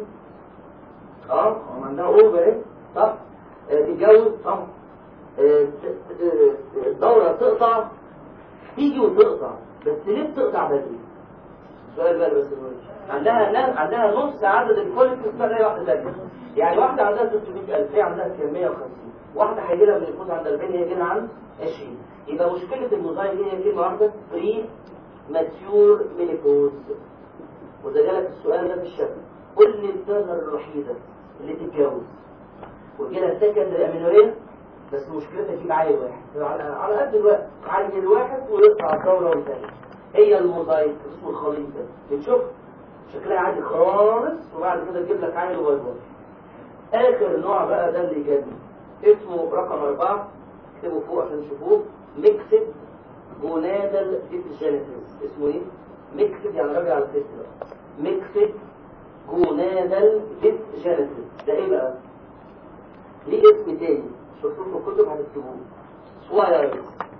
اه عندها اوفر ايه صح آه، تتجوز اه آه، ت- آه، الدورة تقطع تيجي وتقطع بس ليه بتقطع بدري؟ سؤال بقى بس دلوقتي. عندها ناس عندها نص عدد الفوليكلز بتاع اي واحدة تانية يعني واحدة عندها 600000 هي عندها 150 واحدة هيجي لها من الفوز عند 40 هي هيجي لها عند 20 يبقى مشكلة الموزايك هي كلمة واحدة بري ماتيور مينيبوز وده جالك السؤال ده في الشكل قول لي الدرجة الوحيدة اللي تتجوز ويجي لها سكندري امينوريا بس مشكلتها تجيب عيل واحد على على قد الوقت عيل واحد ويقطع الدورة وانتهي هي الموزايك اسمه الخليط ده بتشوف شكلها عادي خالص وبعد كده تجيب لك عيل واي واي اخر نوع بقى ده اللي جابني اسمه رقم أربعة اكتبوا فوق عشان تشوفوه ميكسد جونادال ديسجينيسيس اسمه ايه؟ ميكسد يعني راجع على الست بقى ميكسد جونادال ديسجينيسيس ده ايه بقى؟ ليه اسم تاني شفتوه في الكتب هتكتبوه سوايرز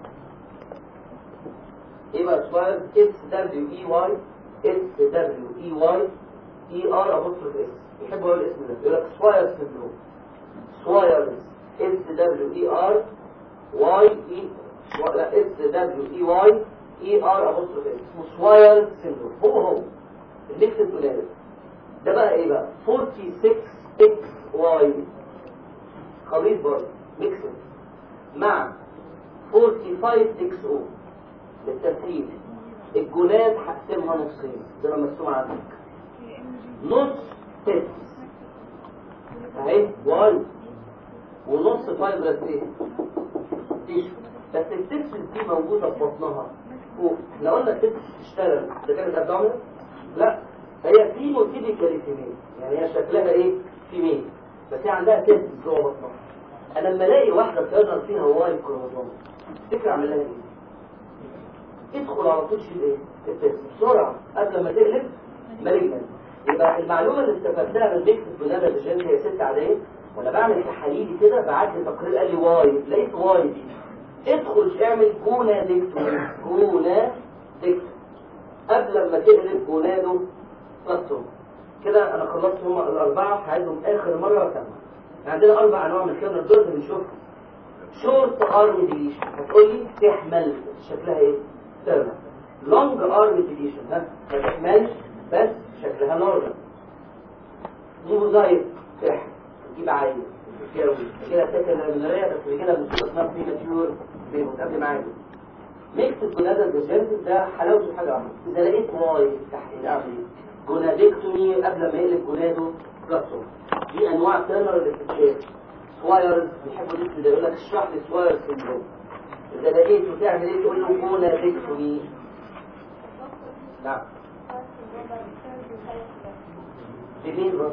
ايه بقى سوايرز اس دبليو اي واي اس دبليو اي واي اي ار ابوستروف اس يحبوا يقولوا الاسم ده يقول لك سوايرز سندروم سوايرز اس دبليو اي ار واي اي لا اس دبليو اي واي اي ار ابوستروف اس اسمه سوايرز سندروم هو هو الميكس الثلاثي ده بقى ايه بقى 46 اكس واي خليط برضه ميكس مع 45 اكس او بالترتيب الجولات هقسمها نصين زي ما مرسوم عندك نص تس اهي واي ونص فايبرس ايه تيشو بس التكس دي موجودة في بطنها فوق احنا قلنا التكس تشتغل ده كانت ابدومينال لا هي فيموتيبيكالي فيميل يعني هي شكلها ايه فيميل بس هي عندها تكس جوه بطنها انا لما الاقي واحده بتظهر فيها واي كروموزوم تفتكر اعمل لها ايه ادخل على طول شيل ايه التست بسرعه قبل ما تقلب مالجنت يبقى المعلومه اللي استفدتها من ميكس بنانا الجين هي ست عاديه وانا بعمل تحاليلي كده بعت لي تقرير قال لي واي لقيت واي دي ادخل اعمل جونادكتومي جونادكتومي قبل ما تقلب جونادو بلاتوم كده انا خلصت هم الاربعه هعيدهم اخر مره واكمل عندنا اربع انواع من الكلمه دول بنشوفها شورت ارم ديليشن هتقول لي تحمل شكلها ايه؟ ترمى لونج ارم ديليشن ها ما تحملش بس شكلها نورمال موزايك تحمل تجيب عين تتجوز كده فاكر الامنيه بس كده بنشوف اسمها بريماتيور بيموت قبل ما عايزه ميكس الجونادا بالجنس ده حلاوته حاجه واحده اذا لقيت واي تحت اعمل ايه؟ جونادكتومي قبل ما يقلب جونادو بلاتوم دي انواع تيرنر الاستكشاف سوايرز بيحبوا الاسم ده يقول لك اشرح لي سوايرز سيندروم اذا لقيته تعمل ايه تقول له جونادكتومي نعم في مين برضه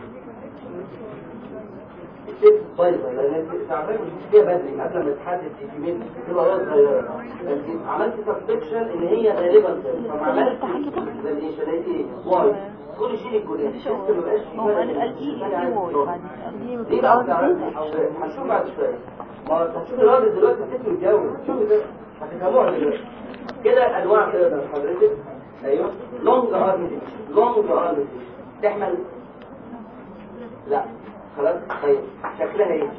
الست بايظه لان تعبان مش فيها بدري قبل ما تحدد الكميه تبقى وهي صغيره بس عملت سسبكشن ان هي غالبا فما عملتش اكزامينيشن لقيت ايه واي كل شيء الجولات لسه ما بقاش في هو قال قال ايه ايه واي بعد دي ليه بقى بتعرفي هنشوف بعد شويه ما انت هتشوف الراجل دلوقتي الست متجوز شوف ده هتفهموها دلوقتي كده انواع كده ده حضرتك ايوه لونج ارم لونج ارم تحمل لا خلاص طيب شكلها ايه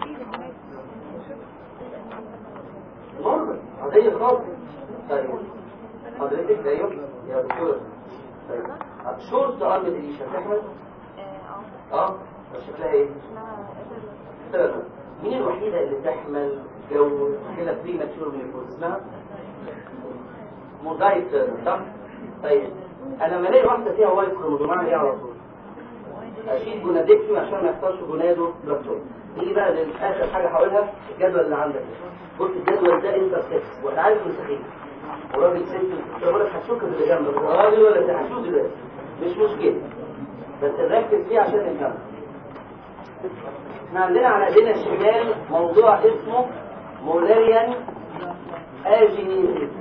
نورمال عادية خالص طيب حضرتك ايوه يا دكتور طيب شورت ارم ديليشن تحمل اه شكلها ايه تمام. مين الوحيدة اللي تحمل جو كده بري ماتشور من الفوز اسمها موزايك صح طيب انا لما الاقي واحدة فيها وايت كروموزوم اعمل ايه على طول اشيل جونادكتومي عشان ما يحصلش جونادو بلاستوم نيجي بقى لاخر حاجه هقولها الجدول اللي عندك بص الجدول ده انت بتكس وانا عارف مستحيل وراجل ست بقول لك هتشك اللي جنبك راجل ولا انت هتشوف دلوقتي مش مشكله بس نركز فيه عشان نفهم احنا عندنا على ايدينا الشمال موضوع اسمه مولاريان اجينيزيس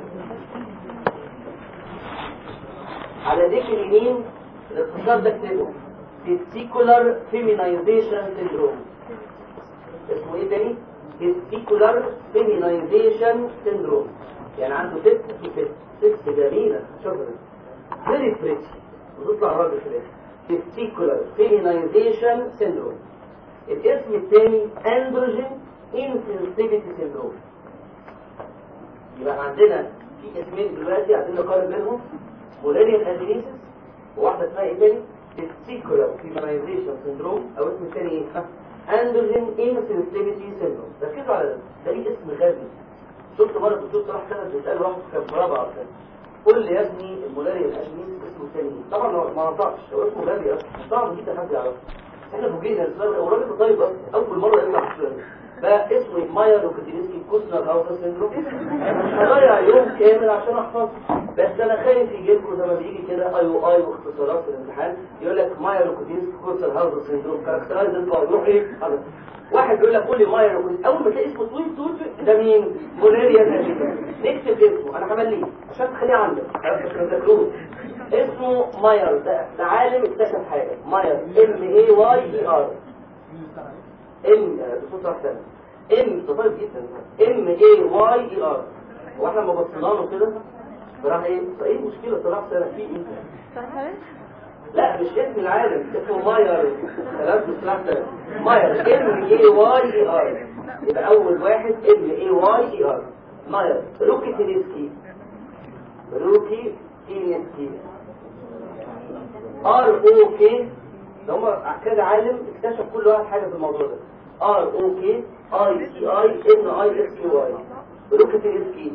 على ايديك اليمين الاختصار ده اكتبه testicular feminization syndrome اسمه ايه تاني؟ testicular feminization syndrome يعني عنده ست في ست ست جميلة شوفها very pretty وتطلع راجل في الاخر testicular feminization syndrome الاسم الثاني androgen insensitivity syndrome يبقى عندنا في اسمين دلوقتي عايزين نقارن بينهم مولاريان ادريسيس وواحده اسمها ايه تاني؟ testicular feminization syndrome او اسم الثاني ايه؟ androgen insensitivity syndrome ركزوا على ده ده ليه اسم غبي شفت مره الدكتور صلاح كانت بتسال واحد كان في رابعه كده قول لي يا ابني المولاريان ادريسيس اسمه الثاني ايه؟ طبعا هو ما نطقش هو اسمه غبي اصلا صعب جدا حد يعرفه احنا فوجئنا السؤال ده وراجل طيب اصلا اول مره يطلع السؤال ده بقى اسمه مايا لوكاتينسكي كوسنر هاوس سيندروم مش هضيع يوم كامل عشان احفظه بس انا خايف يجي لكم زي ما بيجي كده اي او اي واختصارات في الامتحان يقول لك مايا لوكاتينسكي كوسنر هاوس سيندروم كاركترايز يروح ايه خلاص واحد بيقول لك قول لي مايا لوكاتينسكي اول ما تلاقي اسمه طويل طويل ده مين مولاريا نكتب اسمه انا هعمل ليه عشان تخليه عندك تذكروه اسمه ماير ده, ده عالم اكتشف حاجه ماير ام اي واي اي ار ام بصوت واحد ام ده طيب جدا ام اي واي اي ار واحنا لما بصينا له كده راح ايه ايه المشكله طلع سنه في ايه لا مش اسم العالم اسمه ماير ثلاث مصطلح ماير ام اي واي اي ار يبقى اول واحد ام اي واي اي ار ماير روكي تينيسكي روكي تينيسكي ار او كي ده هم كذا عالم اكتشف كل واحد حاجه في الموضوع ده ار او كي اي سي اي ان اي اس كي واي روكت اس كي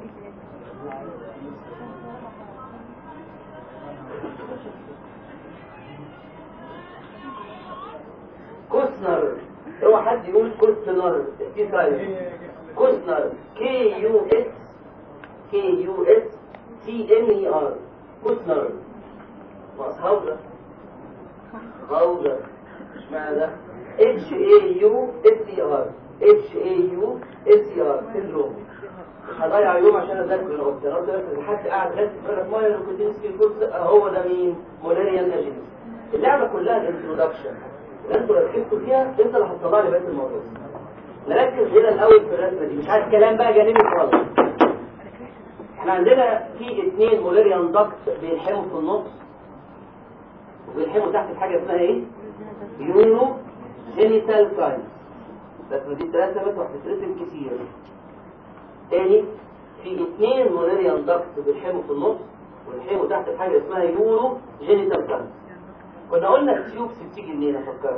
كوسنر هو حد يقول كوسنر في سايلنس كوسنر كي يو اس كي يو اس تي ان اي ار كوسنر ناقص هاوزر هاوزر اشمعنى ده اتش اي يو اس اي ار اتش اي يو اس اي ار سيندروم هضيع يوم عشان اذاكر القلت انا قلت حد قاعد غاسل فرق ميه لوكوتينسكي كورس هو ده مين مولاريان اجينس اللعبه كلها الانترودكشن اللي انتوا ركزتوا فيها انت اللي هتطلع لي بقيه الموضوع نركز هنا الاول في الرسمه دي مش عايز كلام بقى جانبي خالص احنا عندنا في اثنين موليريان داكت بيلحموا في النص وبيلحموا تحت حاجه اسمها ايه يورو جينيتال ساينس بس دي ثلاثه بس وهتترسم كتير تاني في اثنين موليريان داكت بيلحموا في النص ويلحموا تحت حاجه اسمها يورو جينيتال ساينس كنا قلنا التيوبس بتيجي منين افكرك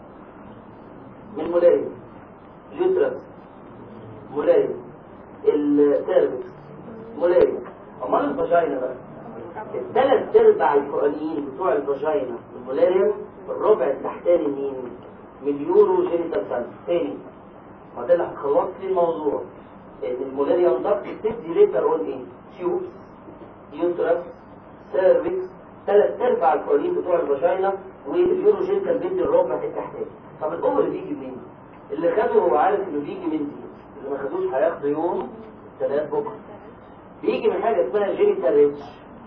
من مولاريا اليوترس مولاريا السيرفكس مولاريا امال الفاجينا بقى الثلاث ارباع الفوقانيين بتوع الفاجينا المولاريا الربع التحتاني مين مليورو جينيتال ساينس تاني ما ده اللي هتخلص لي الموضوع ان المولاريا ضغط بتدي ليتر اون ايه تيوبس يوترس سيرفكس ثلاث ارباع الفوقانيين بتوع الفاجينا واليورو جينيتال بيدي الربع التحتاني طب الاوفر بيجي منين اللي خده هو عارف انه بيجي من دي اللي ما خدوش هياخده يوم ثلاث بكره بيجي من حاجه اسمها جينيتال ريتش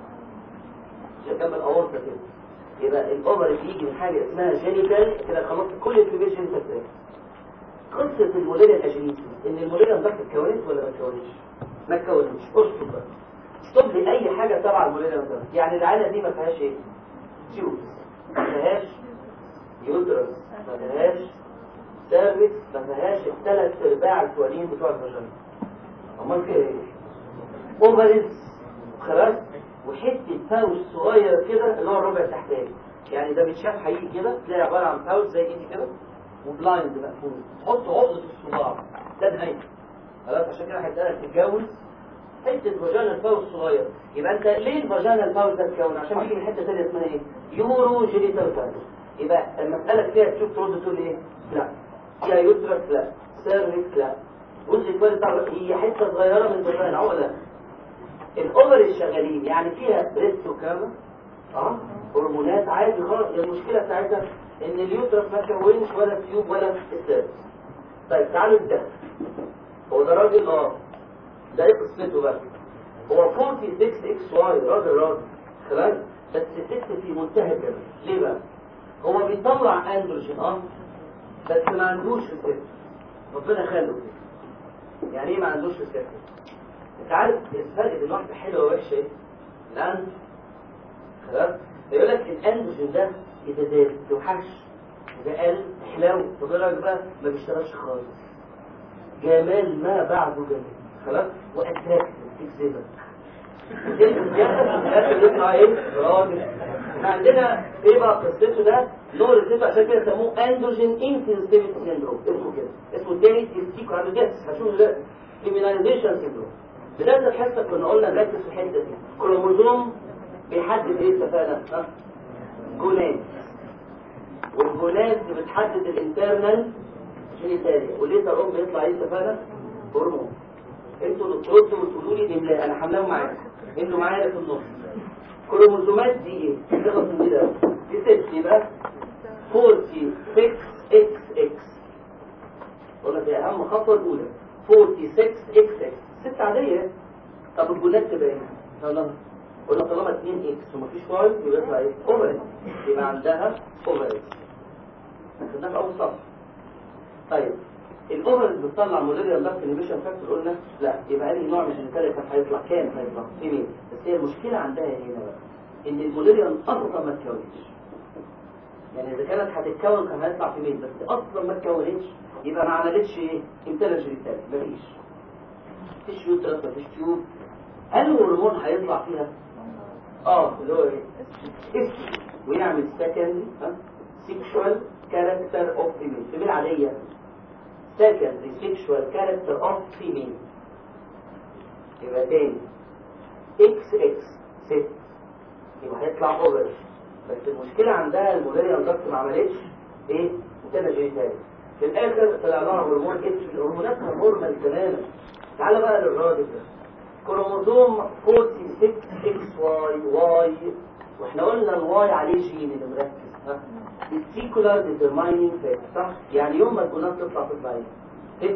عشان كمل اورطه كده يبقى الاوفر بيجي من حاجه اسمها جينيتال كده خلاص كل الكبير جينيتال ريتش قصه المولاريا الاجينيتي ان المولاريا ضغط اتكونت ولا ما اتكونتش ما اتكونتش اشطب بقى اشطب لي اي حاجه تبع المولاريا ضغط يعني العاده دي ما فيهاش ايه تيوبس ما فيهاش يوترس ما فيهاش سيرفكس ما فيهاش الثلاث ارباع الفوقانيين بتوع الفاجينا امال فيها ايه اوفرز خلاص وحته فاوس صغير كده اللي هو الربع التحتاني يعني ده بيتشاف حقيقي كده تلاقي عباره عن فاوس زي ايدي كده وبلايند مقفول تحط عقده في الصباع ده نهايته خلاص عشان كده هيتقالك تتجوز حته فاجانا الفاوس صغير يبقى انت ليه الفاجانا الفاوس ده اتكون عشان بيجي من حته ثانيه اسمها ايه يورو جينيتال فاوس يبقى المساله فيها تشوف ترد تقول ايه لا فيها يوترس لا سيرفكس لا جزء كويس طبعا هي حته صغيره من الفاجانا عقله الاوفر الشغالين يعني فيها بريست وكذا اه هرمونات عادي خالص المشكله بتاعتها ان اليوترس ما كونش ولا تيوب ولا السيرفكس طيب تعالوا نبدا هو ده راجل اه ده ايه قصته بقى هو 46 اكس واي راجل راجل خلاص بس ست في منتهى الجمال ليه بقى هو بيطلع اندروجين اه بس ما عندوش ريسبتور ربنا خلقه كده يعني ايه ما عندوش ريسبتور انت عارف الفرق بين واحده حلوه ووحشه ايه الاند خلاص يقول لك الاندروجين ده اذا زاد توحش اذا قل تحلو فبيقول لك بقى ما بيشتغلش خالص جمال ما بعده جمال خلاص واتراكتيف تجذبك يطلع ايه راجل احنا عندنا ايه بقى قصته ده نوع ريسيبتور عشان كده سموه اندروجين انسنسيتيفيتي سيندروم اسمه كده اسمه التاني تيستيكو عنده جس هشوف دلوقتي فيمينايزيشن سيندروم بداية الحصة كنا قلنا نركز في الحتة دي كروموزوم بيحدد ايه اتفقنا ها جونات والجونات بتحدد الانترنال جينيتاليا والليتر اون بيطلع ايه اتفقنا هرمون انتوا اللي تردوا وتقولوا لي املاء انا حملاهم معاكم انتوا معايا في النص كروموزومات دي ايه؟ نخلص من كده دي ست يبقى 46 اكس اكس قلنا دي اهم خطوه الاولى 46 اكس اكس ست عاديه طب الجولات تبقى ايه؟ طالما قلنا طالما 2 اكس ومفيش واي يبقى يطلع ايه؟ اوفر يبقى عندها اوفر خدناها في اول صف طيب الاوفر اللي بتطلع مولاريا لاكت انيبيشن فاكتور قلنا لا يبقى اي نوع من الجينيتاليا كان هيطلع كام هيطلع فيميل بس هي المشكله عندها هنا بقى ان المولاريا اصلا ما اتكونتش يعني اذا كانت هتتكون كان هيطلع فيميل بس اصلا ما اتكونتش يبقى ما عملتش ايه انتليجنت جينيتاليا مفيش مفيش يوترس مفيش تيوب هل الهرمون هيطلع فيها اه اللي هو ايه اسم ويعمل سكندري ها سيكشوال كاركتر اوف فيميل فيميل عاديه secondary sexual character of female يبقى تاني اكس اكس ست يبقى هيطلع اوفر بس المشكلة عندها المولاريا ضغط ما عملتش ايه متنا جينيتالي في الاخر طلع لها هرمون اتش الهرمونات هرمون تماما تعالى بقى للراجل ده كروموزوم 46 اكس واي واي واحنا قلنا الواي عليه جين اللي مركز ها السيكولار ديترمايننج فاكت صح يعني يوم ما الجنات تطلع تطلع ايه تك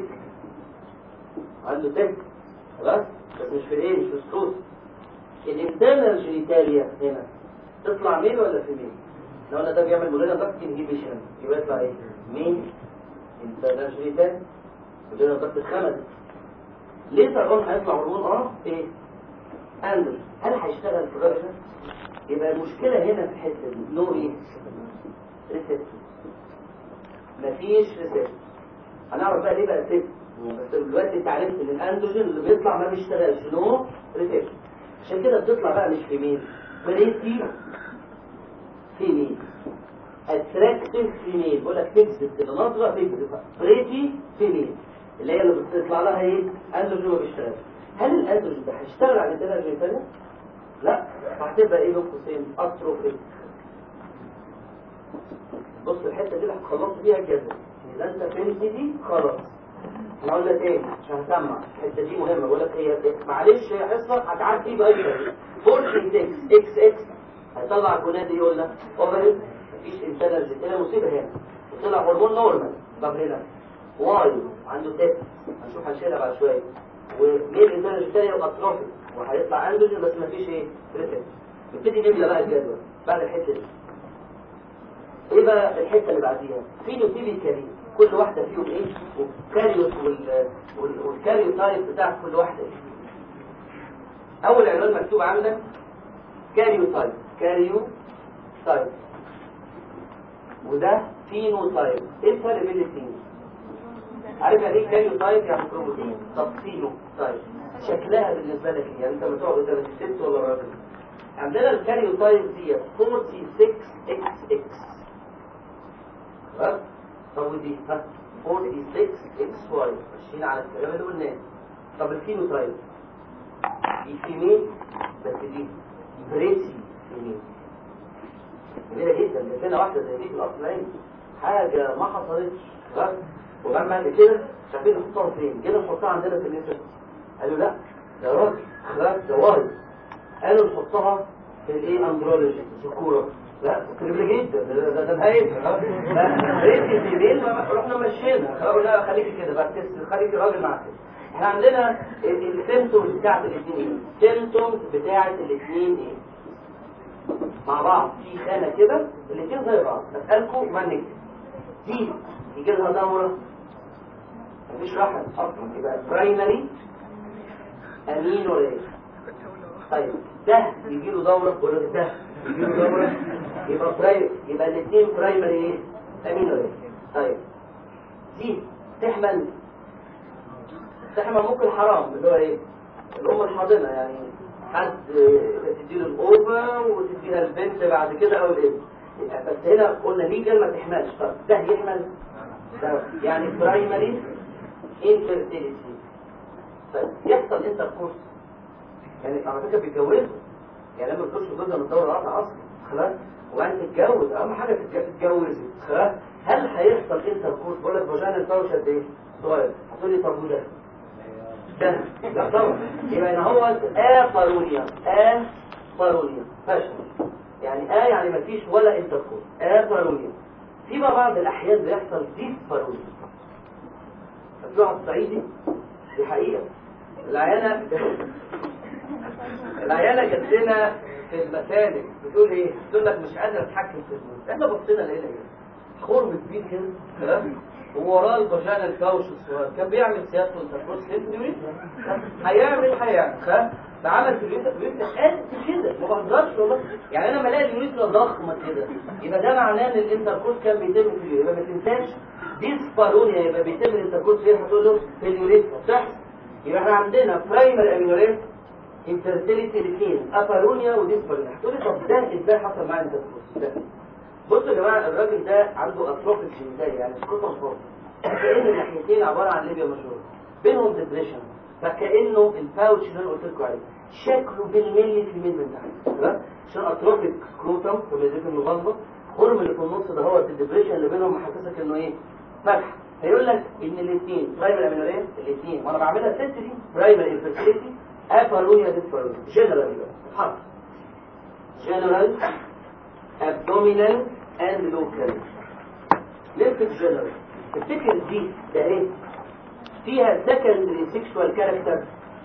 عنده تك خلاص بس مش في الايه مش في الصوت الانترنال جينيتاليا هنا تطلع ميل ولا في ميل لو انا ده بيعمل مولينا ضغط انهيبيشن يبقى يطلع ايه ميل انترنال جينيتال كلنا ضغط اتخمدت ليتر اون هيطلع هرمون اه ايه اندروجين هل هيشتغل في الراجل ده؟ يبقى المشكله هنا في الحته دي نو ايه ريسبتور مفيش ريسبتور هنعرف بقى ليه بقى ست بس دلوقتي انت عرفت ان الاندروجين اللي بيطلع ما بيشتغلش نو ريسبتور عشان كده بتطلع بقى مش فيميل بريتي فيميل اتراكتيف فيميل بقول لك تكذب كده نظره تكذب بريتي فيميل اللي هي اللي بتطلع لها ايه اندروجين ما بيشتغلش هل الاندروجين ده هيشتغل على الاندروجين ثانيه؟ لا هتبقى ايه بين قوسين اتروفيك بص الحته دي اللي هتخلصوا فيها الجدول اذا انت فهمت دي خلاص انا اقول لك ايه مش هسمع الحته دي مهمه بقول لك هي معلش هي حصه هتعدي باي طريقه 46 اكس اكس هيطلع الجناد يقول لك اوفر مفيش انترنال هنا مصيبه هنا طلع هرمون نورمال طب هنا واي عنده تيست هنشوف هنشيلها بعد شويه وميل انترنال الثاني يبقى اتروفيك وهيطلع اندروجين بس مفيش ايه ريسبت نبتدي نملى بقى الجدول بعد الحته دي ايه بقى الحته اللي بعديها فينوتيبيكالي كل واحده فيهم ايه والكاريوس وال وال- والكاريو تايب بتاع كل واحده ايه اول عنوان مكتوب عندك كاريو تايب كاريو تايب وده فينو تايب ايه الفرق بين الاثنين عارف يعني ايه كاريو تايب يعني كروموسوم طب فينو تايب شكلها بالنسبه لك ايه يعني انت بتقعد قدام الست ولا الراجل عندنا الكاريو تايب دي 46 اكس اكس خلاص طب ودي ها 46 اكس واي ماشيين على الكلام اللي قلناه طب الفينو تايب دي فيميل بس دي بريتي فيميل جميلة جدا ده سنة واحدة زي دي في الأصل عين حاجة ما حصلتش خلاص وبعد ما كده شايفين نحطها فين؟ جينا نحطها عندنا في النساء قالوا لا ده راجل خلاص ده واحد قالوا نحطها في الايه اندرولوجي ذكورة لا كريبل جدا ده ده ده نهاية ريتي فيميل رحنا مشينا خلاص لا خليكي كده بقى تس- خليكي راجل معاك احنا عندنا السيمتومز بتاعت الاثنين السيمتومز بتاعت الاثنين ايه مع بعض في خانة كده الاثنين زي بعض اسألكم ما نكتب دي يجي لها دورة مفيش راحة اصلا يبقى برايمري امين ولا ايه طيب ده يجي له دورة ولا ده يجي له دورة يبقى برايم يبقى الاثنين برايمري ايه امين ولا ايه طيب دي تحمل تحمل ممكن حرام اللي هو ايه الام الحاضنة يعني حد تديله الأوفا وتديها البنت بعد كده أو الابن بس هنا قلنا ليه كلمة تحملش طب ده يحمل ده يعني برايمري انفيرتيليتي يحصل انتركورس يعني على فكرة بيتجوزوا يعني لما تخش جوزها من الدورة الأربعة أصلا خلاص وبعدين تتجوز أهم حاجة تتج- تتجوز خلاص هل هيحصل انتركورس بقول لك فاجانا الفرشة قد إيه؟ صغير هتقول لي طب وده ده لا طبعا يبقى هنا هو آفارونيا آفارونيا فشل يعني آ يعني مفيش ولا انتركورس آفارونيا في بقى بعض الأحيان بيحصل ديسفارونيا في واحد صعيدي دي حقيقة العيانة العيانة جت لنا في المسالك بتقول ايه؟ بتقول لك مش قادرة اتحكم في الموت احنا بصينا لقينا ايه؟ خرم كبير كده تمام ووراه البشان الكوش الصغير كان بيعمل سياسته التفروس ليه هيعمل هيعمل خلاص فعمل في اليوتا اليوتا قد كده ما بهزرش والله يعني انا بلاقي اليوتا ضخمه كده يبقى ده معناه ان الانتركورس كان بيتم في اليوتا يبقى ما تنساش ديسبارونيا يبقى بيتم الانتركورس فين هتقول له في اليوريتا صح يبقى احنا عندنا برايمري امينوريت انفيرتيليتي الاثنين ابارونيا وديسبارونيا هتقول لي طب ده ازاي حصل معاه الانتركورس ده بصوا يا جماعه الراجل ده عنده اتروفيك جينيتالي يعني سكوتر فورم كأن الناحيتين عباره عن ليبيا مشهور بينهم ديبريشن فكأنه الباوتش اللي انا قلت لكم عليه شكله بالملي في الميل من تحت تمام عشان اتروفيك سكروتم في ميزيك المغلظه خرم اللي في النص ده هو الديبريشن اللي بينهم محسسك انه ايه فتح هيقول لك ان الاثنين برايمري امينورين الاثنين وانا بعملها ست دي برايمري انفيرتيليتي ابارونيا ديسبارونيا جنرال بقى اتحط جنرال abdominal and local ليفت جنرال تفتكر دي ده ايه فيها secondary sexual character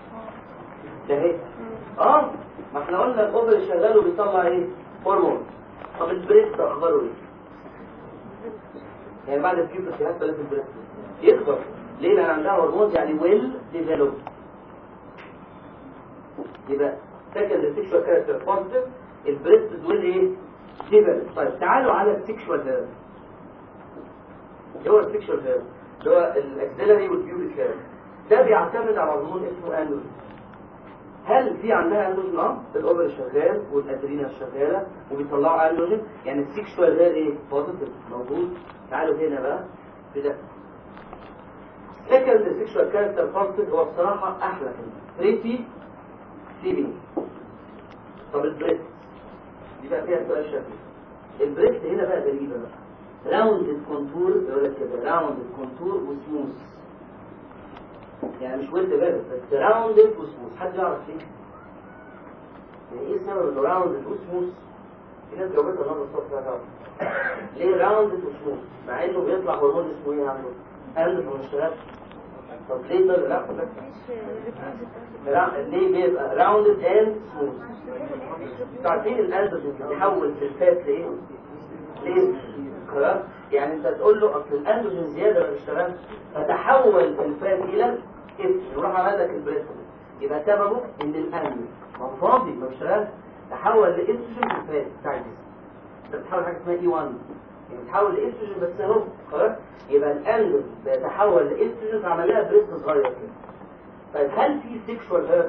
ده ايه اه ما احنا قلنا الاوفر شغال وبيطلع ايه هرمون طب البريست اخباره ايه يعني بعد البيوبرتي هيحصل ايه في البريست يكبر ليه لان عندها هرمونز يعني ويل ديفلوب يبقى سكند سيكشوال كاركتر بوزيتيف البريست ويل ايه ديفلوب طيب تعالوا على السيكشوال هيرب اللي هو السيكشوال هيرب اللي هو الاكسلري والبيوبيك هيرب ده بيعتمد على هرمون اسمه اندروجين هل في عندها اندروجين اه الاوفر شغال والادرينال شغاله وبيطلعوا اندروجين يعني السيكشوال هير ايه بوزيتيف موجود تعالوا هنا بقى كده سكند سيكشوال كاركتر بوزيتيف هو بصراحه احلى كمان بريتي سيبي طب البريست دي بقى فيها سؤال شكلي البريست هنا بقى غريبه بقى راوند كونتور يقول لك كده راوند كونتور وسموث يعني مش ويل ديفلوب بس راوندد وسموث حد يعرف ليه؟ يعني ايه السبب انه راوندد وسموث؟ في ناس جاوبتها النهارده الصبح فيها تعرف ليه راوندد وسموث؟ مع انه بيطلع هرمون اسمه ايه عنده؟ اندر ما اشتغلش طب ليه ده لا لا لا ليه بيبقى راوندد اند سموث؟ تعرفين الاندروجين بيتحول في الفات لايه؟ ليه؟ خلاص يعني انت تقول له اصل الاندروجين زياده ما بيشتغلش فتحول الفات الى اسم يروح على لك البريست يبقى سببه ان الاندروجين ما هو فاضي ما بيشتغلش تحول لاستروجين في الفات بتاع الجسم انت بتحول حاجه اسمها اي 1 يعني بتحول لاستروجين بس اهو خلاص يبقى الاندروجين بيتحول لاستروجين في عمليه بريست صغير كده طيب هل في سيكشوال هيرب؟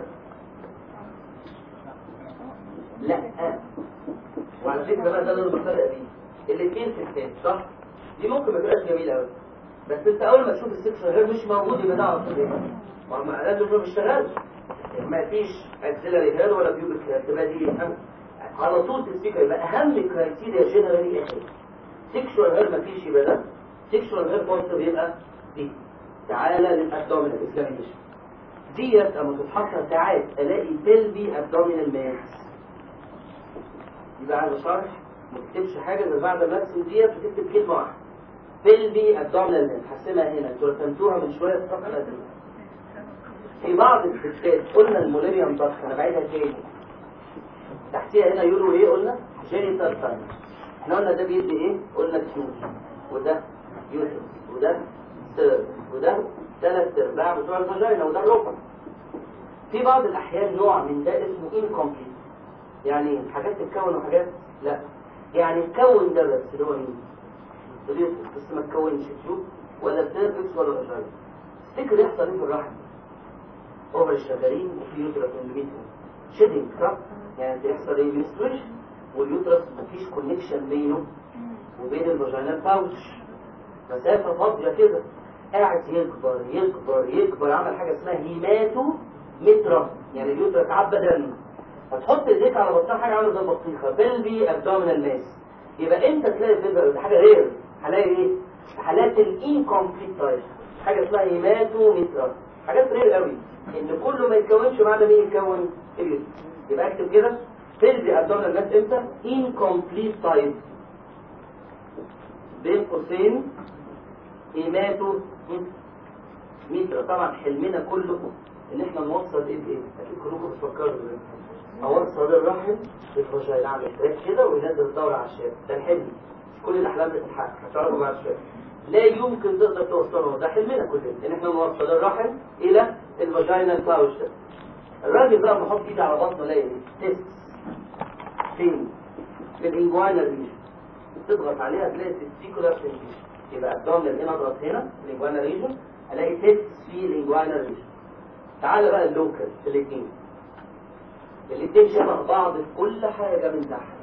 لا وعلى فكره بقى ده اللي انا بفرق بيه الاثنين في الثاني صح دي ممكن ما تبقاش جميله قوي بس انت اول ما تشوف السكشن هير مش موجود يبقى ده على طول ايه ما هو معناته انه ما بيشتغلش ما فيش اكسلري هير ولا بيوبك هير تبقى دي اهم على طول تسبيكر يبقى اهم كرايتيريا جنرالي ايه سكشوال هير ما فيش يبقى ده سكشوال هير بوزيتيف يبقى دي تعالى للابدومينال اكزامينشن ديت اما تتحط ساعات الاقي بلبي ابدومينال ماس يبقى عايز شرح ما تكتبش حاجة غير بعد ما ترسم ديت وتكتب كلمة واحدة بلبي ابدومينال مان حسمها هنا انتوا رسمتوها من شوية في الصفحة دي في بعض الستات قلنا المولاريوم ضغط انا بعيدها تاني تحتيها هنا يقولوا ايه قلنا جينيتال ساين احنا قلنا ده بيدي ايه قلنا تيوب وده يوترس وده سيرف وده ثلاث ارباع بتوع الفاجينا وده الركن في بعض الاحيان نوع من ده اسمه انكمبليت يعني حاجات تتكون وحاجات لا يعني تكون ده بس اللي هو مين اليوترس بس ما تكونش تيوب ولا السيرفكس ولا الفاجينا تفتكر يحصل ايه في الرحم اوفر الشغالين وفي يوترس اندوميتريوم شيدنج صح يعني بيحصل ايه منستريشن واليوترس مفيش كونكشن بينه وبين الفاجينال باوتش مسافه فاضيه كده قاعد يكبر يكبر يكبر عمل حاجه اسمها هيماتو مترا يعني اليوترس عبى دم فتحط ايديك على بطنها حاجه عامله زي البطيخه بلبي ابدومينال ماس يبقى انت تلاقي بلبي دي حاجه غير هلاقي ايه حالات الانكمبليت تايب حاجه اسمها هيماتو مترا حاجات غير قوي ان كله ما يتكونش معنى مين يتكون اليوترس يبقى اكتب كده بلبي ابدومينال ماس امتى انكمبليت تايب بين قوسين هيماتو مترا طبعا حلمنا كله ان احنا نوصل ايه بايه اكيد كلكم بتفكروا ده اوصل الرحم بالفاجينا اعمل تراك كده وينزل الدوره على الشارع ده الحلم كل الاحلام بتتحقق هتعرفوا بعد شويه لا يمكن تقدر توصله ده حلمنا كلنا ان احنا نوصل الرحم الى الفاجينا باوش ده الراجل بقى بحط ايدي على بطنه الاقي ايه تيست فين في الانجوانا ريجن تضغط عليها تلاقي تستيكولار سنتيشن يبقى ابدومينال هنا اضغط هنا في الانجوانا ريجن الاقي تيست في الانجوانا ريجن تعال بقى اللوكال الاثنين الاثنين شبه بعض في كل حاجة من تحت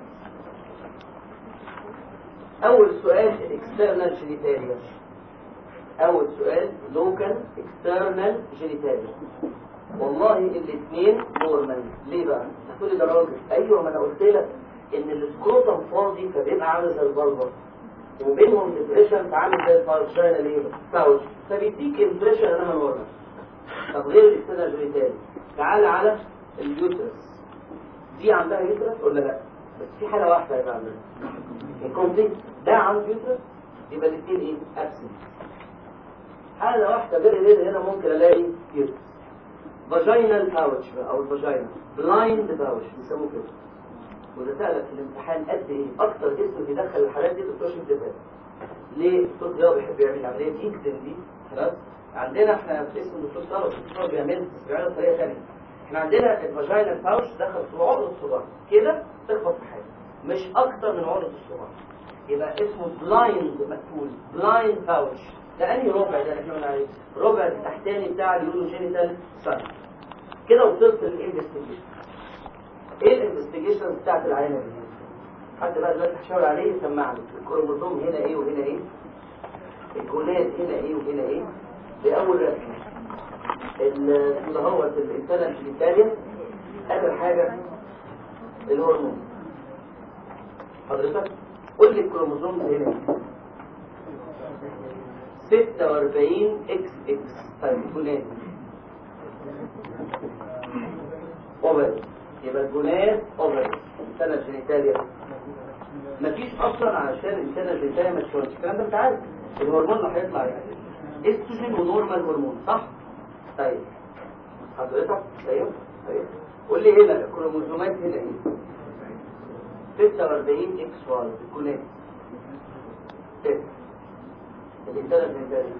أول سؤال الاكسترنال جينيتاليا أول سؤال لوكال اكسترنال جينيتاليا والله الاثنين نورمال ليه بقى؟ هتقولي ده راجل أيوه ما أنا قلت لك إن السكروتم فاضي فبيبقى عامل زي البلبر وبينهم ديبريشن عامل زي الفارشانا ليه؟ باوش فبيديك امبريشن انها نورمال طب غير الاكسترنال جينيتاليا تعال على اليوترس دي عندها يوترس ولا لا بس في حاله واحده يبقى عندها الكومبليت ده عنده يوترس يبقى الاثنين ايه ابسنت حاله واحده غير غير هنا ممكن الاقي يوترس فاجينال باوتش او الفاجينا بلايند باوتش بيسموه كده وده سألك في الامتحان قد ايه اكتر اسم بيدخل الحالات دي دكتور شمس الباب ليه دكتور ضياء بيحب يعمل العمليه جدا دي خلاص عندنا احنا في اسم الدكتور ثروت الدكتور بيعمل بيعمل بطريقه ثانيه احنا عندنا الفاجينال باوش دخل في عقد الصباع كده تخبط في حاجه مش اكتر من عقد الصباع يبقى اسمه بلايند مقفول بلايند باوش ده انهي ربع ده اللي احنا قلنا عليه الربع التحتاني بتاع اليوروجينيتال سايت كده وصلت للانفستيجيشن ايه الانفستيجيشن بتاعت العينه دي حد بقى دلوقتي هشاور عليه يسمعني الكروموزوم هنا ايه وهنا ايه الجونات هنا ايه وهنا ايه باول رسمه اللي هو الانسان الجينيتاليا اخر حاجه الهرمون حضرتك قول لي الكروموزوم هنا 46 اكس اكس طيب الجونات اوفر يبقى الجونات اوفر الانسان الجينيتاليا مفيش اصلا عشان الانسان الجنسيه ما تشوفش الكلام ده انت عارف الهرمون اللي هيطلع يعني استروجين ونورمال هرمون صح طيب حضرتك ايوه ايوه قول لي هنا الكروموسومات هنا ايه 46 اكس واي الكونات الانسان الجنسيه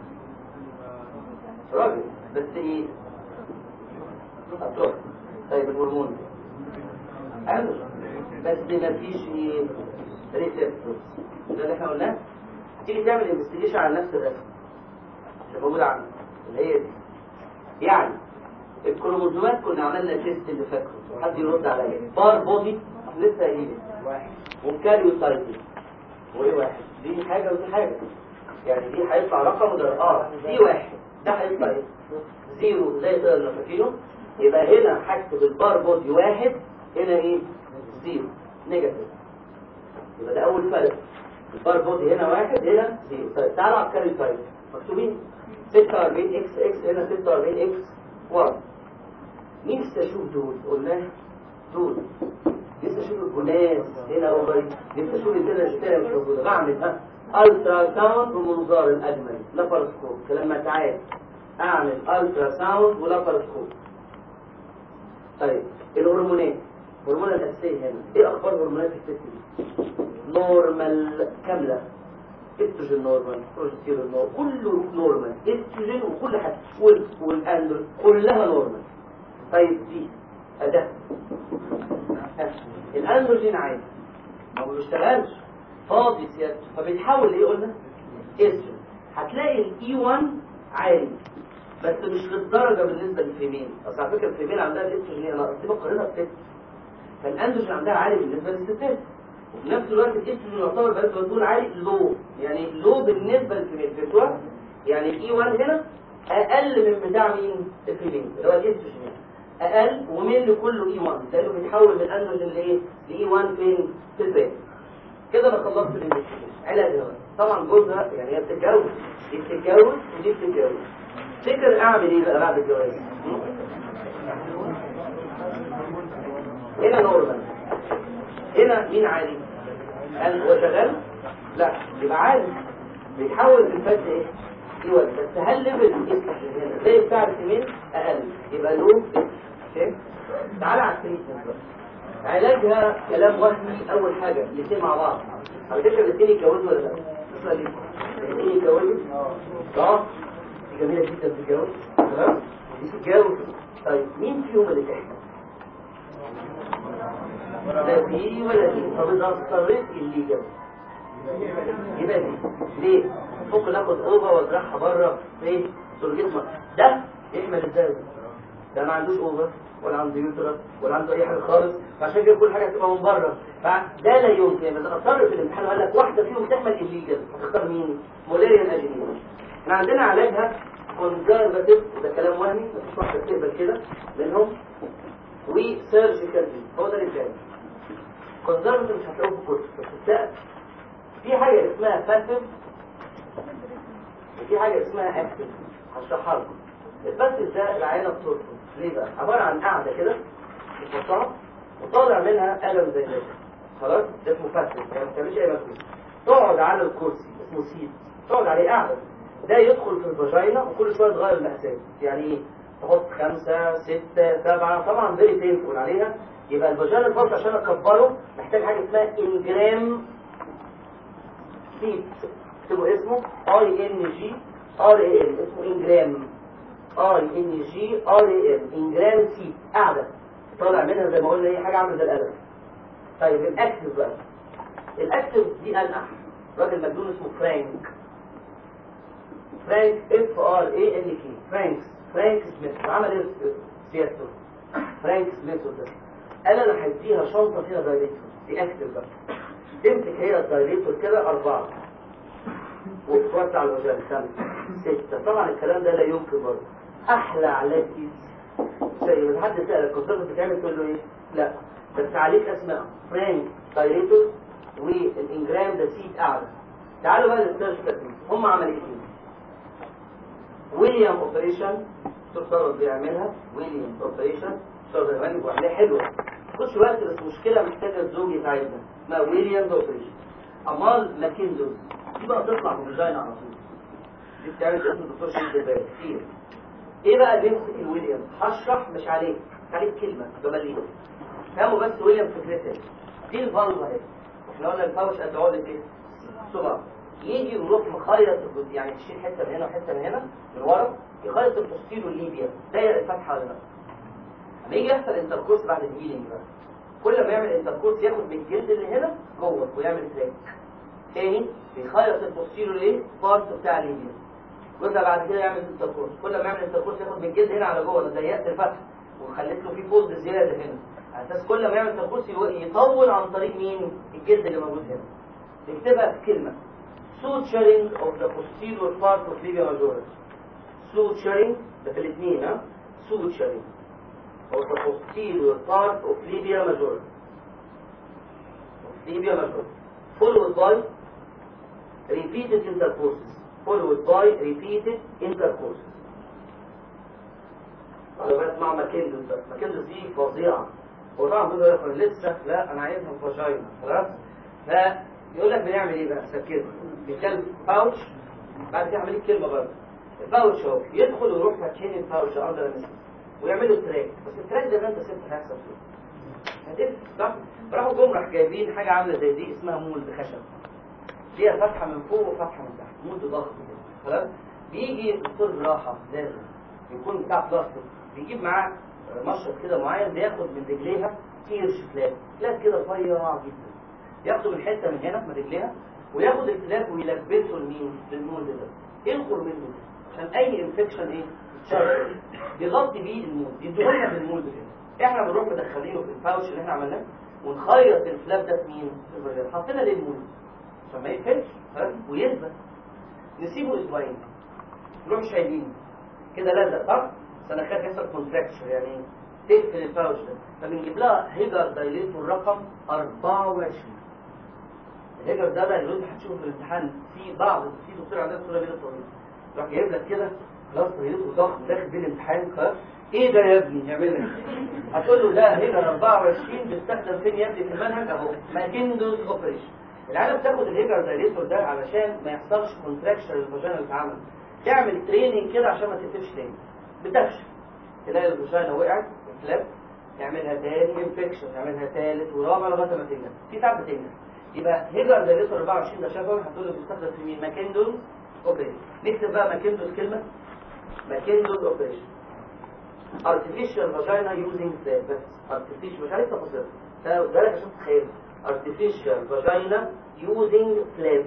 راجل بس ايه أطلع. طيب الهرمون أندر بس مفيش ايه ريسبتورز ده اللي احنا قلناه تيجي تعمل انفستيجيشن على نفس الرسم اللي موجود عندك اللي هي دي يعني الكروموزومات كنا عملنا تيست اللي فاكره حد يرد عليا بار بودي لسه قايلين واحد وكاريوتايتس وايه واحد دي حاجه ودي حاجه يعني دي هيطلع رقم وده اه دي واحد ده هيطلع ايه زيرو زي ده اللي فاكرينه يبقى هنا هكتب البار بودي واحد هنا ايه زيرو نيجاتيف يبقى ده اول فرق البار بودي هنا واحد هنا زيرو طيب تعالوا على الكاري تايب مكتوبين 46 اكس اكس هنا 46 اكس 1 نفسي اشوف دول قلنا دول نفسي اشوف الجناس هنا اوفري نفسي اشوف الدنيا الشتاء مش موجوده بعمل ها الترا ساوند بمنظار الاجمل لابارسكوب فلما تعال اعمل الترا ساوند ولابارسكوب طيب الهرمونات الهرمونات الاساسيه هنا ايه اخبار هرمونات الست دي نورمال كامله استروجين نورمال بروجستيرون نورمال كله نورمال استروجين وكل حاجه وال والاندر كلها نورمال طيب دي اداه الاندروجين عادي ما هو بيشتغلش فاضي سيادته فبيتحول ايه قلنا استروجين هتلاقي الاي 1 عالي بس مش للدرجه بالنسبه للفيميل اصل على فكره الفيميل عندها الاستروجين انا قصدي بقارنها بست فالاندروجين عندها عالي بالنسبه للستات وفي نفس الوقت الاستروجين يعتبر بس بتقول عالي لو يعني لو بالنسبه للفيميل فهمتوها يعني الاي 1 هنا اقل من بتاع مين الفيميل اللي هو الاستروجين اقل وميل كله اي 1 لانه بيتحول من اندروجين لايه لاي 1 فين في البيت كده انا خلصت الانفستيجيشن علاج هنا طبعا جوزها يعني هي بتتجوز دي بتتجوز ودي بتتجوز تفتكر اعمل ايه بقى بعد الجواز هنا نورمال هنا مين عالي هل هو شغال لا يبقى عالي بيتحول من فد ايه يولد بس هل ليفل هنا زي بتاع السمين اقل يبقى له اوكي تعالى على التريتمنت علاجها كلام وهمي اول حاجه الاثنين مع بعض على فكره الاثنين يتجوزوا ولا لا؟ اسمع ليه الاثنين يتجوزوا اه دي جميله جدا تتجوز تمام دي تتجوز طيب مين فيهم اللي تحت لا دي ولا دي طب اذا اضطريت اللي يتجوز يبقى دي ليه ممكن اخد اوفا واجرحها بره في سرجتنا ده يحمل ازاي ده ما عندوش اوفر ولا عنده يوترس ولا عنده اي حاجه خالص فعشان كده كل حاجه هتبقى من بره فده لا يمكن اذا اضطر في الامتحان وقال لك واحده فيهم تحمل الليجل هتختار مين مولاريان اجينيس احنا عندنا علاجها كونزرفاتيف ده كلام وهمي مفيش واحده بتقبل كده منهم وسيرجيكال هو ده اللي جاي كونزرفاتيف مش هتلاقوه في كتب بس السقف في حاجه اسمها باسيف وفي حاجه اسمها اكتف هشرحها لكم الباسيف ده العينه بترفض ليه بقى عباره عن قاعده كده متوسعه وطالع منها قلم زي ده خلاص ده اسمه باسيف يعني ما بتعملش اي مجهود تقعد على الكرسي اسمه سيت تقعد عليه قاعده ده يدخل في الفاجينا وكل شويه تغير المقاسات يعني ايه تحط خمسة ستة سبعة طبعا فيري بينفول عليها يبقى الفاجينال فالف عشان اكبره محتاج حاجه اسمها انجرام سيت اكتبوا اسمه اي ان جي ار اي ام اسمه انجرام اي ان جي ار اي ام انجرام سيت قاعده طالع منها زي ما قلنا ايه حاجه عامله زي القلم طيب الاكتف بقى الاكتف دي انقح راجل مجنون اسمه فرانك فرانك اف ار اي ان كي فرانكس فرانك سميث عمل ايه سياسته فرانك سميث ده قال انا هديها شنطه فيها دايريتور دي اكتف بقى تمسك هي الدايريتور كده اربعه وتوسع الوجه خمسه سته طبعا الكلام ده لا يمكن برضه احلى علاج شيء من حد سالك كنت بتعمل تقول له ايه لا بس عليك اسماء فرانك دايريتور والانجرام ده سيت اعلى تعالوا بقى للسيرجيكال هم عمليتين ويليام اوبريشن تصرف بيعملها ويليام اوبريشن تصرف بيعملها وعمليه حلوه خش وقت بس مشكله محتاجه الزوج يساعدنا اسمها ويليام اوبريشن امال ماكندوز دي بقى تطلع في الفاجينا على طول دي بتعمل اسم الدكتور شيخ زباله كتير ايه بقى اللي يمسك الويليام هشرح مش عليك عليك كلمه ببليك فهموا بس ويليام فكرتها دي الفالفا اهي احنا قلنا الفاوش قد عقده ايه صباع يجي ويروح مخيط الجزء يعني تشيل حته من هنا وحته من هنا من ورا يخيط البوستيرو الليبيا دايره الفتحه ولا لا لما يجي يحصل انتركورس بعد الهيلينج بقى كل ما يعمل انتركورس ياخد من الجلد اللي هنا جوه ويعمل تراك تاني بيخيط البوستيرو ايه بارت بتاع الليبيا كل بعد كده يعمل انتركورس كل ما يعمل انتركورس ياخد من الجلد هنا على جوه انا ضيقت الفتحه وخليت له فيه فولد زياده هنا على اساس كل ما يعمل تركوز يطول عن طريق مين الجلد اللي موجود هنا نكتبها في كلمه suturing of the posterior part of labia majoris suturing ده في الاثنين ها suturing of the posterior part of labia majoris of labia majoris followed by repeated intercourses followed by repeated intercourses انا بسمع ماكندوز ده ماكندوز دي فظيعه هو طبعا بيقول لك لسه لا انا عايزها فاجينا خلاص فيقول لك بنعمل ايه بقى سكته بيتكلم باوتش بعد كده عمليه كلمه برضه الباوتش اهو يدخل ويروح فاتحين الباوتش اندر المسك ويعملوا تراك بس التراك ده ما انت سبت هيحصل فيه هتقفل صح راحوا جم راح جايبين حاجه عامله زي دي اسمها مولد خشب فيها فتحه من فوق وفتحه من تحت مولد ضغط كده خلاص بيجي دكتور جراحه لازم يكون بتاع بلاستيك بيجيب معاه مشرط كده معين بياخد من رجليها كيرش فلاب فلاب كده رفيع جدا ياخده من حته من هنا من رجليها وياخد الفلاب ويلبسه لمين للمولد ده ينقر منه عشان اي انفكشن ايه يتشرب بيغطي بيه المولد يديهولنا في المولد كده احنا بنروح مدخلينه في الباوتش اللي احنا عملناه ونخيط الفلاب ده في مين في الفرجال حطينا ليه المولد عشان ما يقفلش ويثبت نسيبه اسبوعين نروح شايلينه كده لازق صح بس انا خايف يحصل كونتراكشر يعني تقفل الباوتش ده فبنجيب لها هيجر دايليتور رقم 24 الهيجر ده بقى اللي انت هتشوفه في الامتحان في بعض في دكتور عندنا صوره بيضاء طويله راح جايب لك كده خلاص دايليتور ضخم داخل بين الامتحان خلاص ايه ده يا ابني يعمل لك هتقول له ده هيجر 24 بيستخدم فين يا ابني في المنهج اهو ماكندوز اوبريشن العيال بتاخد الهيجر دايليتور ده علشان ما يحصلش كونتراكشن للفاجينا اللي اتعمل تعمل تريننج كده عشان ما تقفلش تاني بتفشل تلاقي الفاجينا وقعت فلاب تعملها تاني انفكشن تعملها تالت ورابع لغايه ما تنجح في ساعات بتنجح يبقى هيجر دايليتور 24 ده شافه هتقول له بيستخدم في مين ماكندوز اوبريشن نكتب بقى ماكندوز كلمه ماكندوز اوبريشن artificial vagina using flap بس artificial مش عارف تفاصيل ده ده لك عشان تتخيل artificial vagina using flap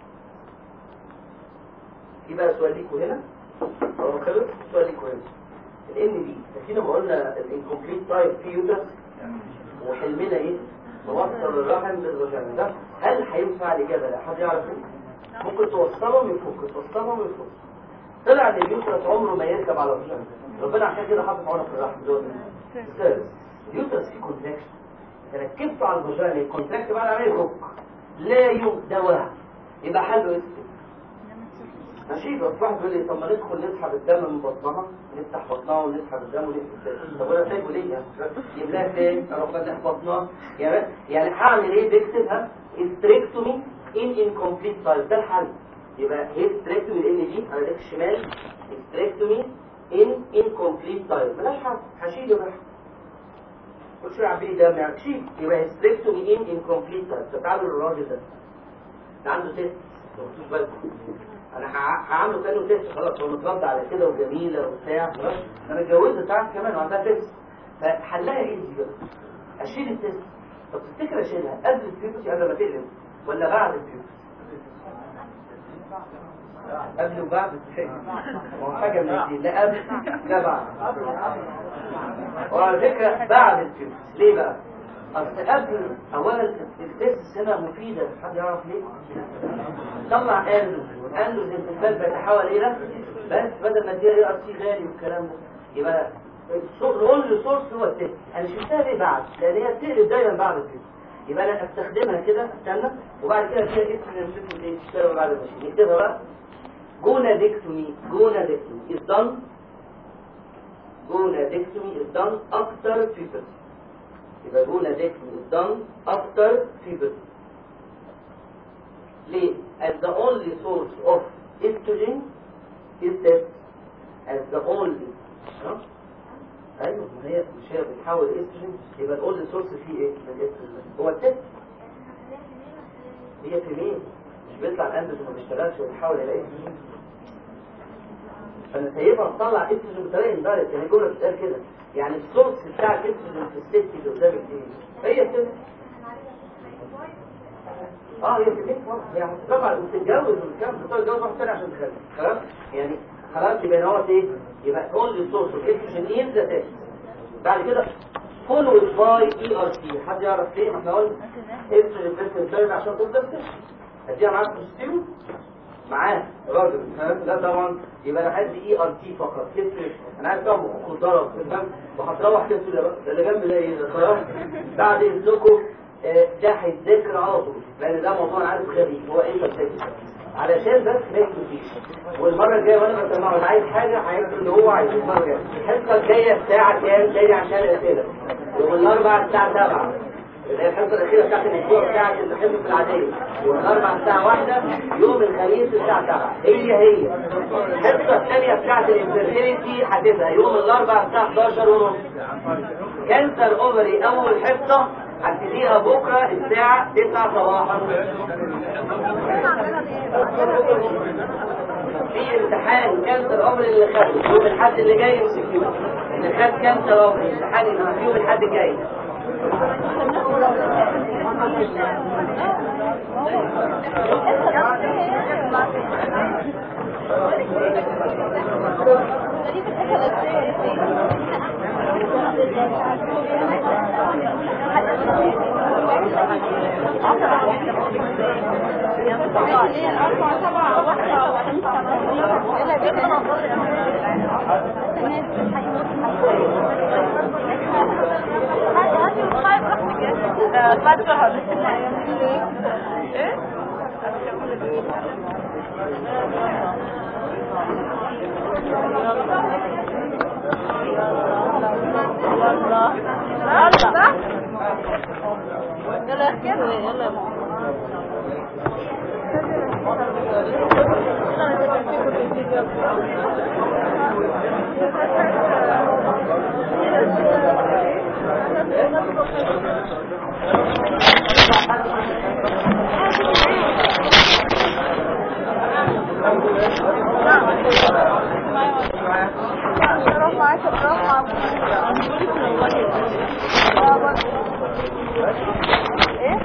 يبقى سؤال ليكوا هنا هو خلص سؤال ليكوا هنا الان دي اكيد ما قلنا الانكمبليت تايب في يوترس وحلمنا ايه نوصل الرحم للفاجينا ده هل هينفع الاجابه لا حد يعرف ايه ممكن توصلهم يفك توصلهم يفك طلع ان اليوترس عمره ما يركب على الفاجينا ربنا عشان كده حاطط عنق في الرحم دول الثالث اليوترس فيه كونتراكشن ركبته على الفاجينا الكونتراكت بقى عليه يفك لا يوم دواء يبقى حله اسمه ماشي بس واحد يقول لي طب ما ندخل نسحب الدم من بطنها نفتح بطنها ونسحب الدم ونقفل طب انا سايبه ليه جيب لها فين اروح فاتح بطنها يعني يعني هعمل ايه بكتب ها استريكتومي ان انكمبليت سايز ده الحل يبقى هي استريكتومي الان دي على ايدك الشمال استريكتومي ان انكمبليت سايز ملهاش حل هشيله بقى كل شويه يعبي لي دم يعني شيء يبقى هيستريكتومي ان انكمبليت فتعالوا للراجل ده ده عنده تيست ما خدتوش بالكم انا هع- هعمله كانه تيست خلاص هو متربى على كده وجميله وبتاع خلاص انا اتجوزت بتاعت كمان وعندها تيست فحلها ايه دي بقى؟ اشيل التيست طب تفتكر اشيلها قبل البيوتي قبل ما تقلب ولا بعد البيوتي؟ قبل وبعد ما هو حاجه من الاثنين لا قبل لا بعد وعلى فكره بعد البيوتي ليه بقى؟ اصل قبل اولا التيست هنا مفيده حد يعرف ليه؟ طلع اندوز اندوز الانتفاض بيتحول الى بس بدل ما اديها اي ار سي غالي والكلام ده يبقى الرول سورس هو التيست انا شفتها ليه بعد؟ لان هي بتقلب دايما بعد التيست يبقى انا استخدمها كده استنى وبعد كده فيها اسم نمسكه ايه تشتغل بعد الماشين نكتبها بقى جونادكتومي جونادكتومي is done جونادكتومي is done after puberty يبقى جونادكتومي is done after puberty ليه؟ as the only source of estrogen is that as the only ها؟ ايوه ما هي مش هي بتحول استروجين يبقى الاولد سورس فيه ايه؟ من الاستروجين هو التست هي في مين؟ مش بيطلع الاندوز وما بيشتغلش وبيحول الى استروجين فانا سايبها تطلع استروجين بطريقه امبارح يعني الجمله بتتقال كده يعني السورس بتاع الاستروجين في الست اللي قدامك ايه؟ هي كده اه هي في هي طبعا بتتجوز وبتكمل بتتجوز واحد تاني عشان تخلف خلاص يعني خلاص يبقى هو ايه يبقى كل سورس الاستروجين ان ذا تيست بعد كده فولود باي اي ار سي حد يعرف ليه ما احنا قلنا استروجين تيست سيرف عشان تفضل تيست اديها معاك بروستيرو معاه راجل فاهم لا طبعا يبقى انا هدي اي ار تي فقط كتر انا عايز طبعا خضره فاهم وهتروح كده ده بقى. ده اللي جنب ده ايه ده خلاص بعد اذنكم آه، ده هيتذكر على طول لان ده موضوع انا عارف غبي هو ايه التذكر علشان بس ما يكتبش والمره الجايه وانا بسمعه اللي عايز حاجه هيكتب اللي هو عايزه المره الجايه الحصه الجايه الساعه كام جاي عشان الاسئله يوم الاربعاء الساعه 7 اللي هي الحصه الاخيره بتاعت الاسبوع بتاعت الحصه العاديه والاربع الساعه واحدة يوم الخميس الساعه 7 هي هي الحصه الثانيه بتاعت الانفيرتيليتي هتبقى يوم الاربع الساعه 11 ونص كانسر اوفري اول حصه هبتديها بكره الساعه 9 صباحا في امتحان كانسر اوفري اللي خده يوم الاحد اللي جاي يمسكيو اللي خد كانسر اوفري امتحان يوم الاحد الجاي يلا كده يلا اروح معاك اروح مع ايه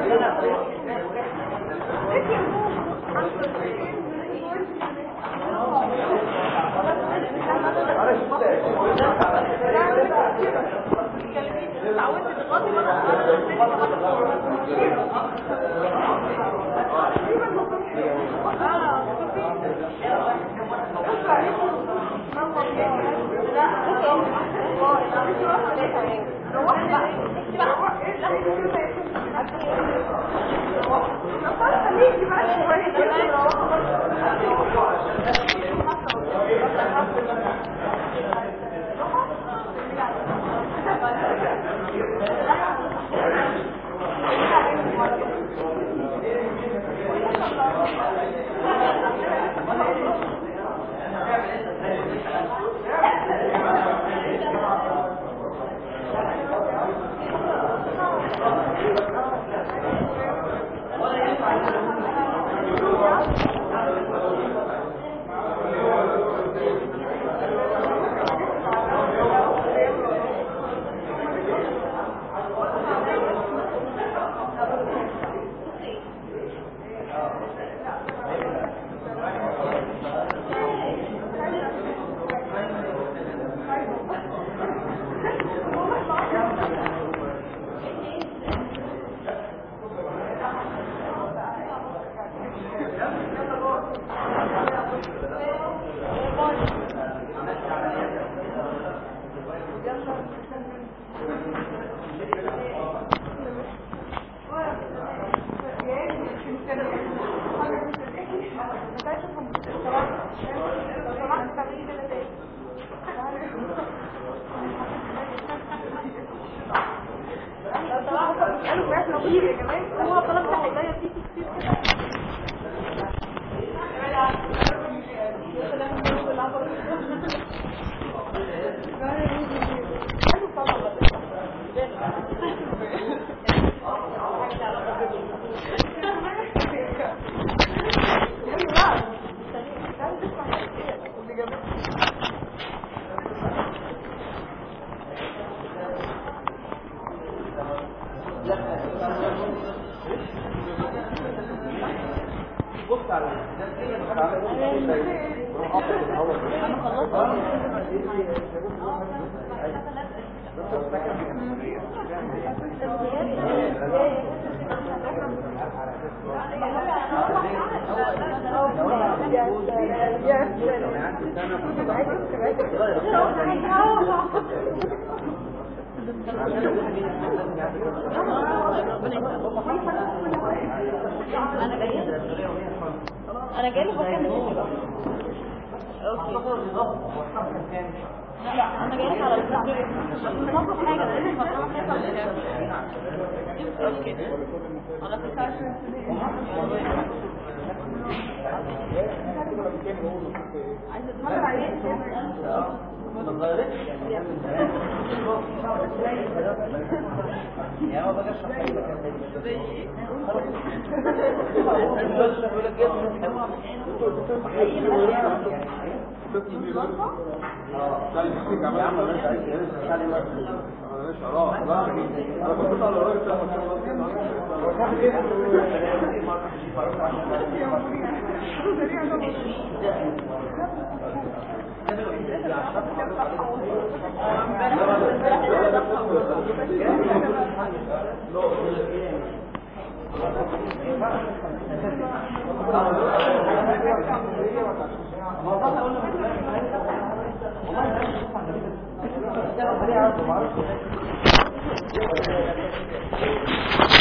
انا جاي بكمل اوكي لا انا جاي على الفكره مش حاجه لان المطلوب حاجه اوكي على فكره عايزه اتمرن عليه ما اتغيرتش يعني من زمان يعني هو بقى اشرح اي مكان تاني خلاص بقول لك والله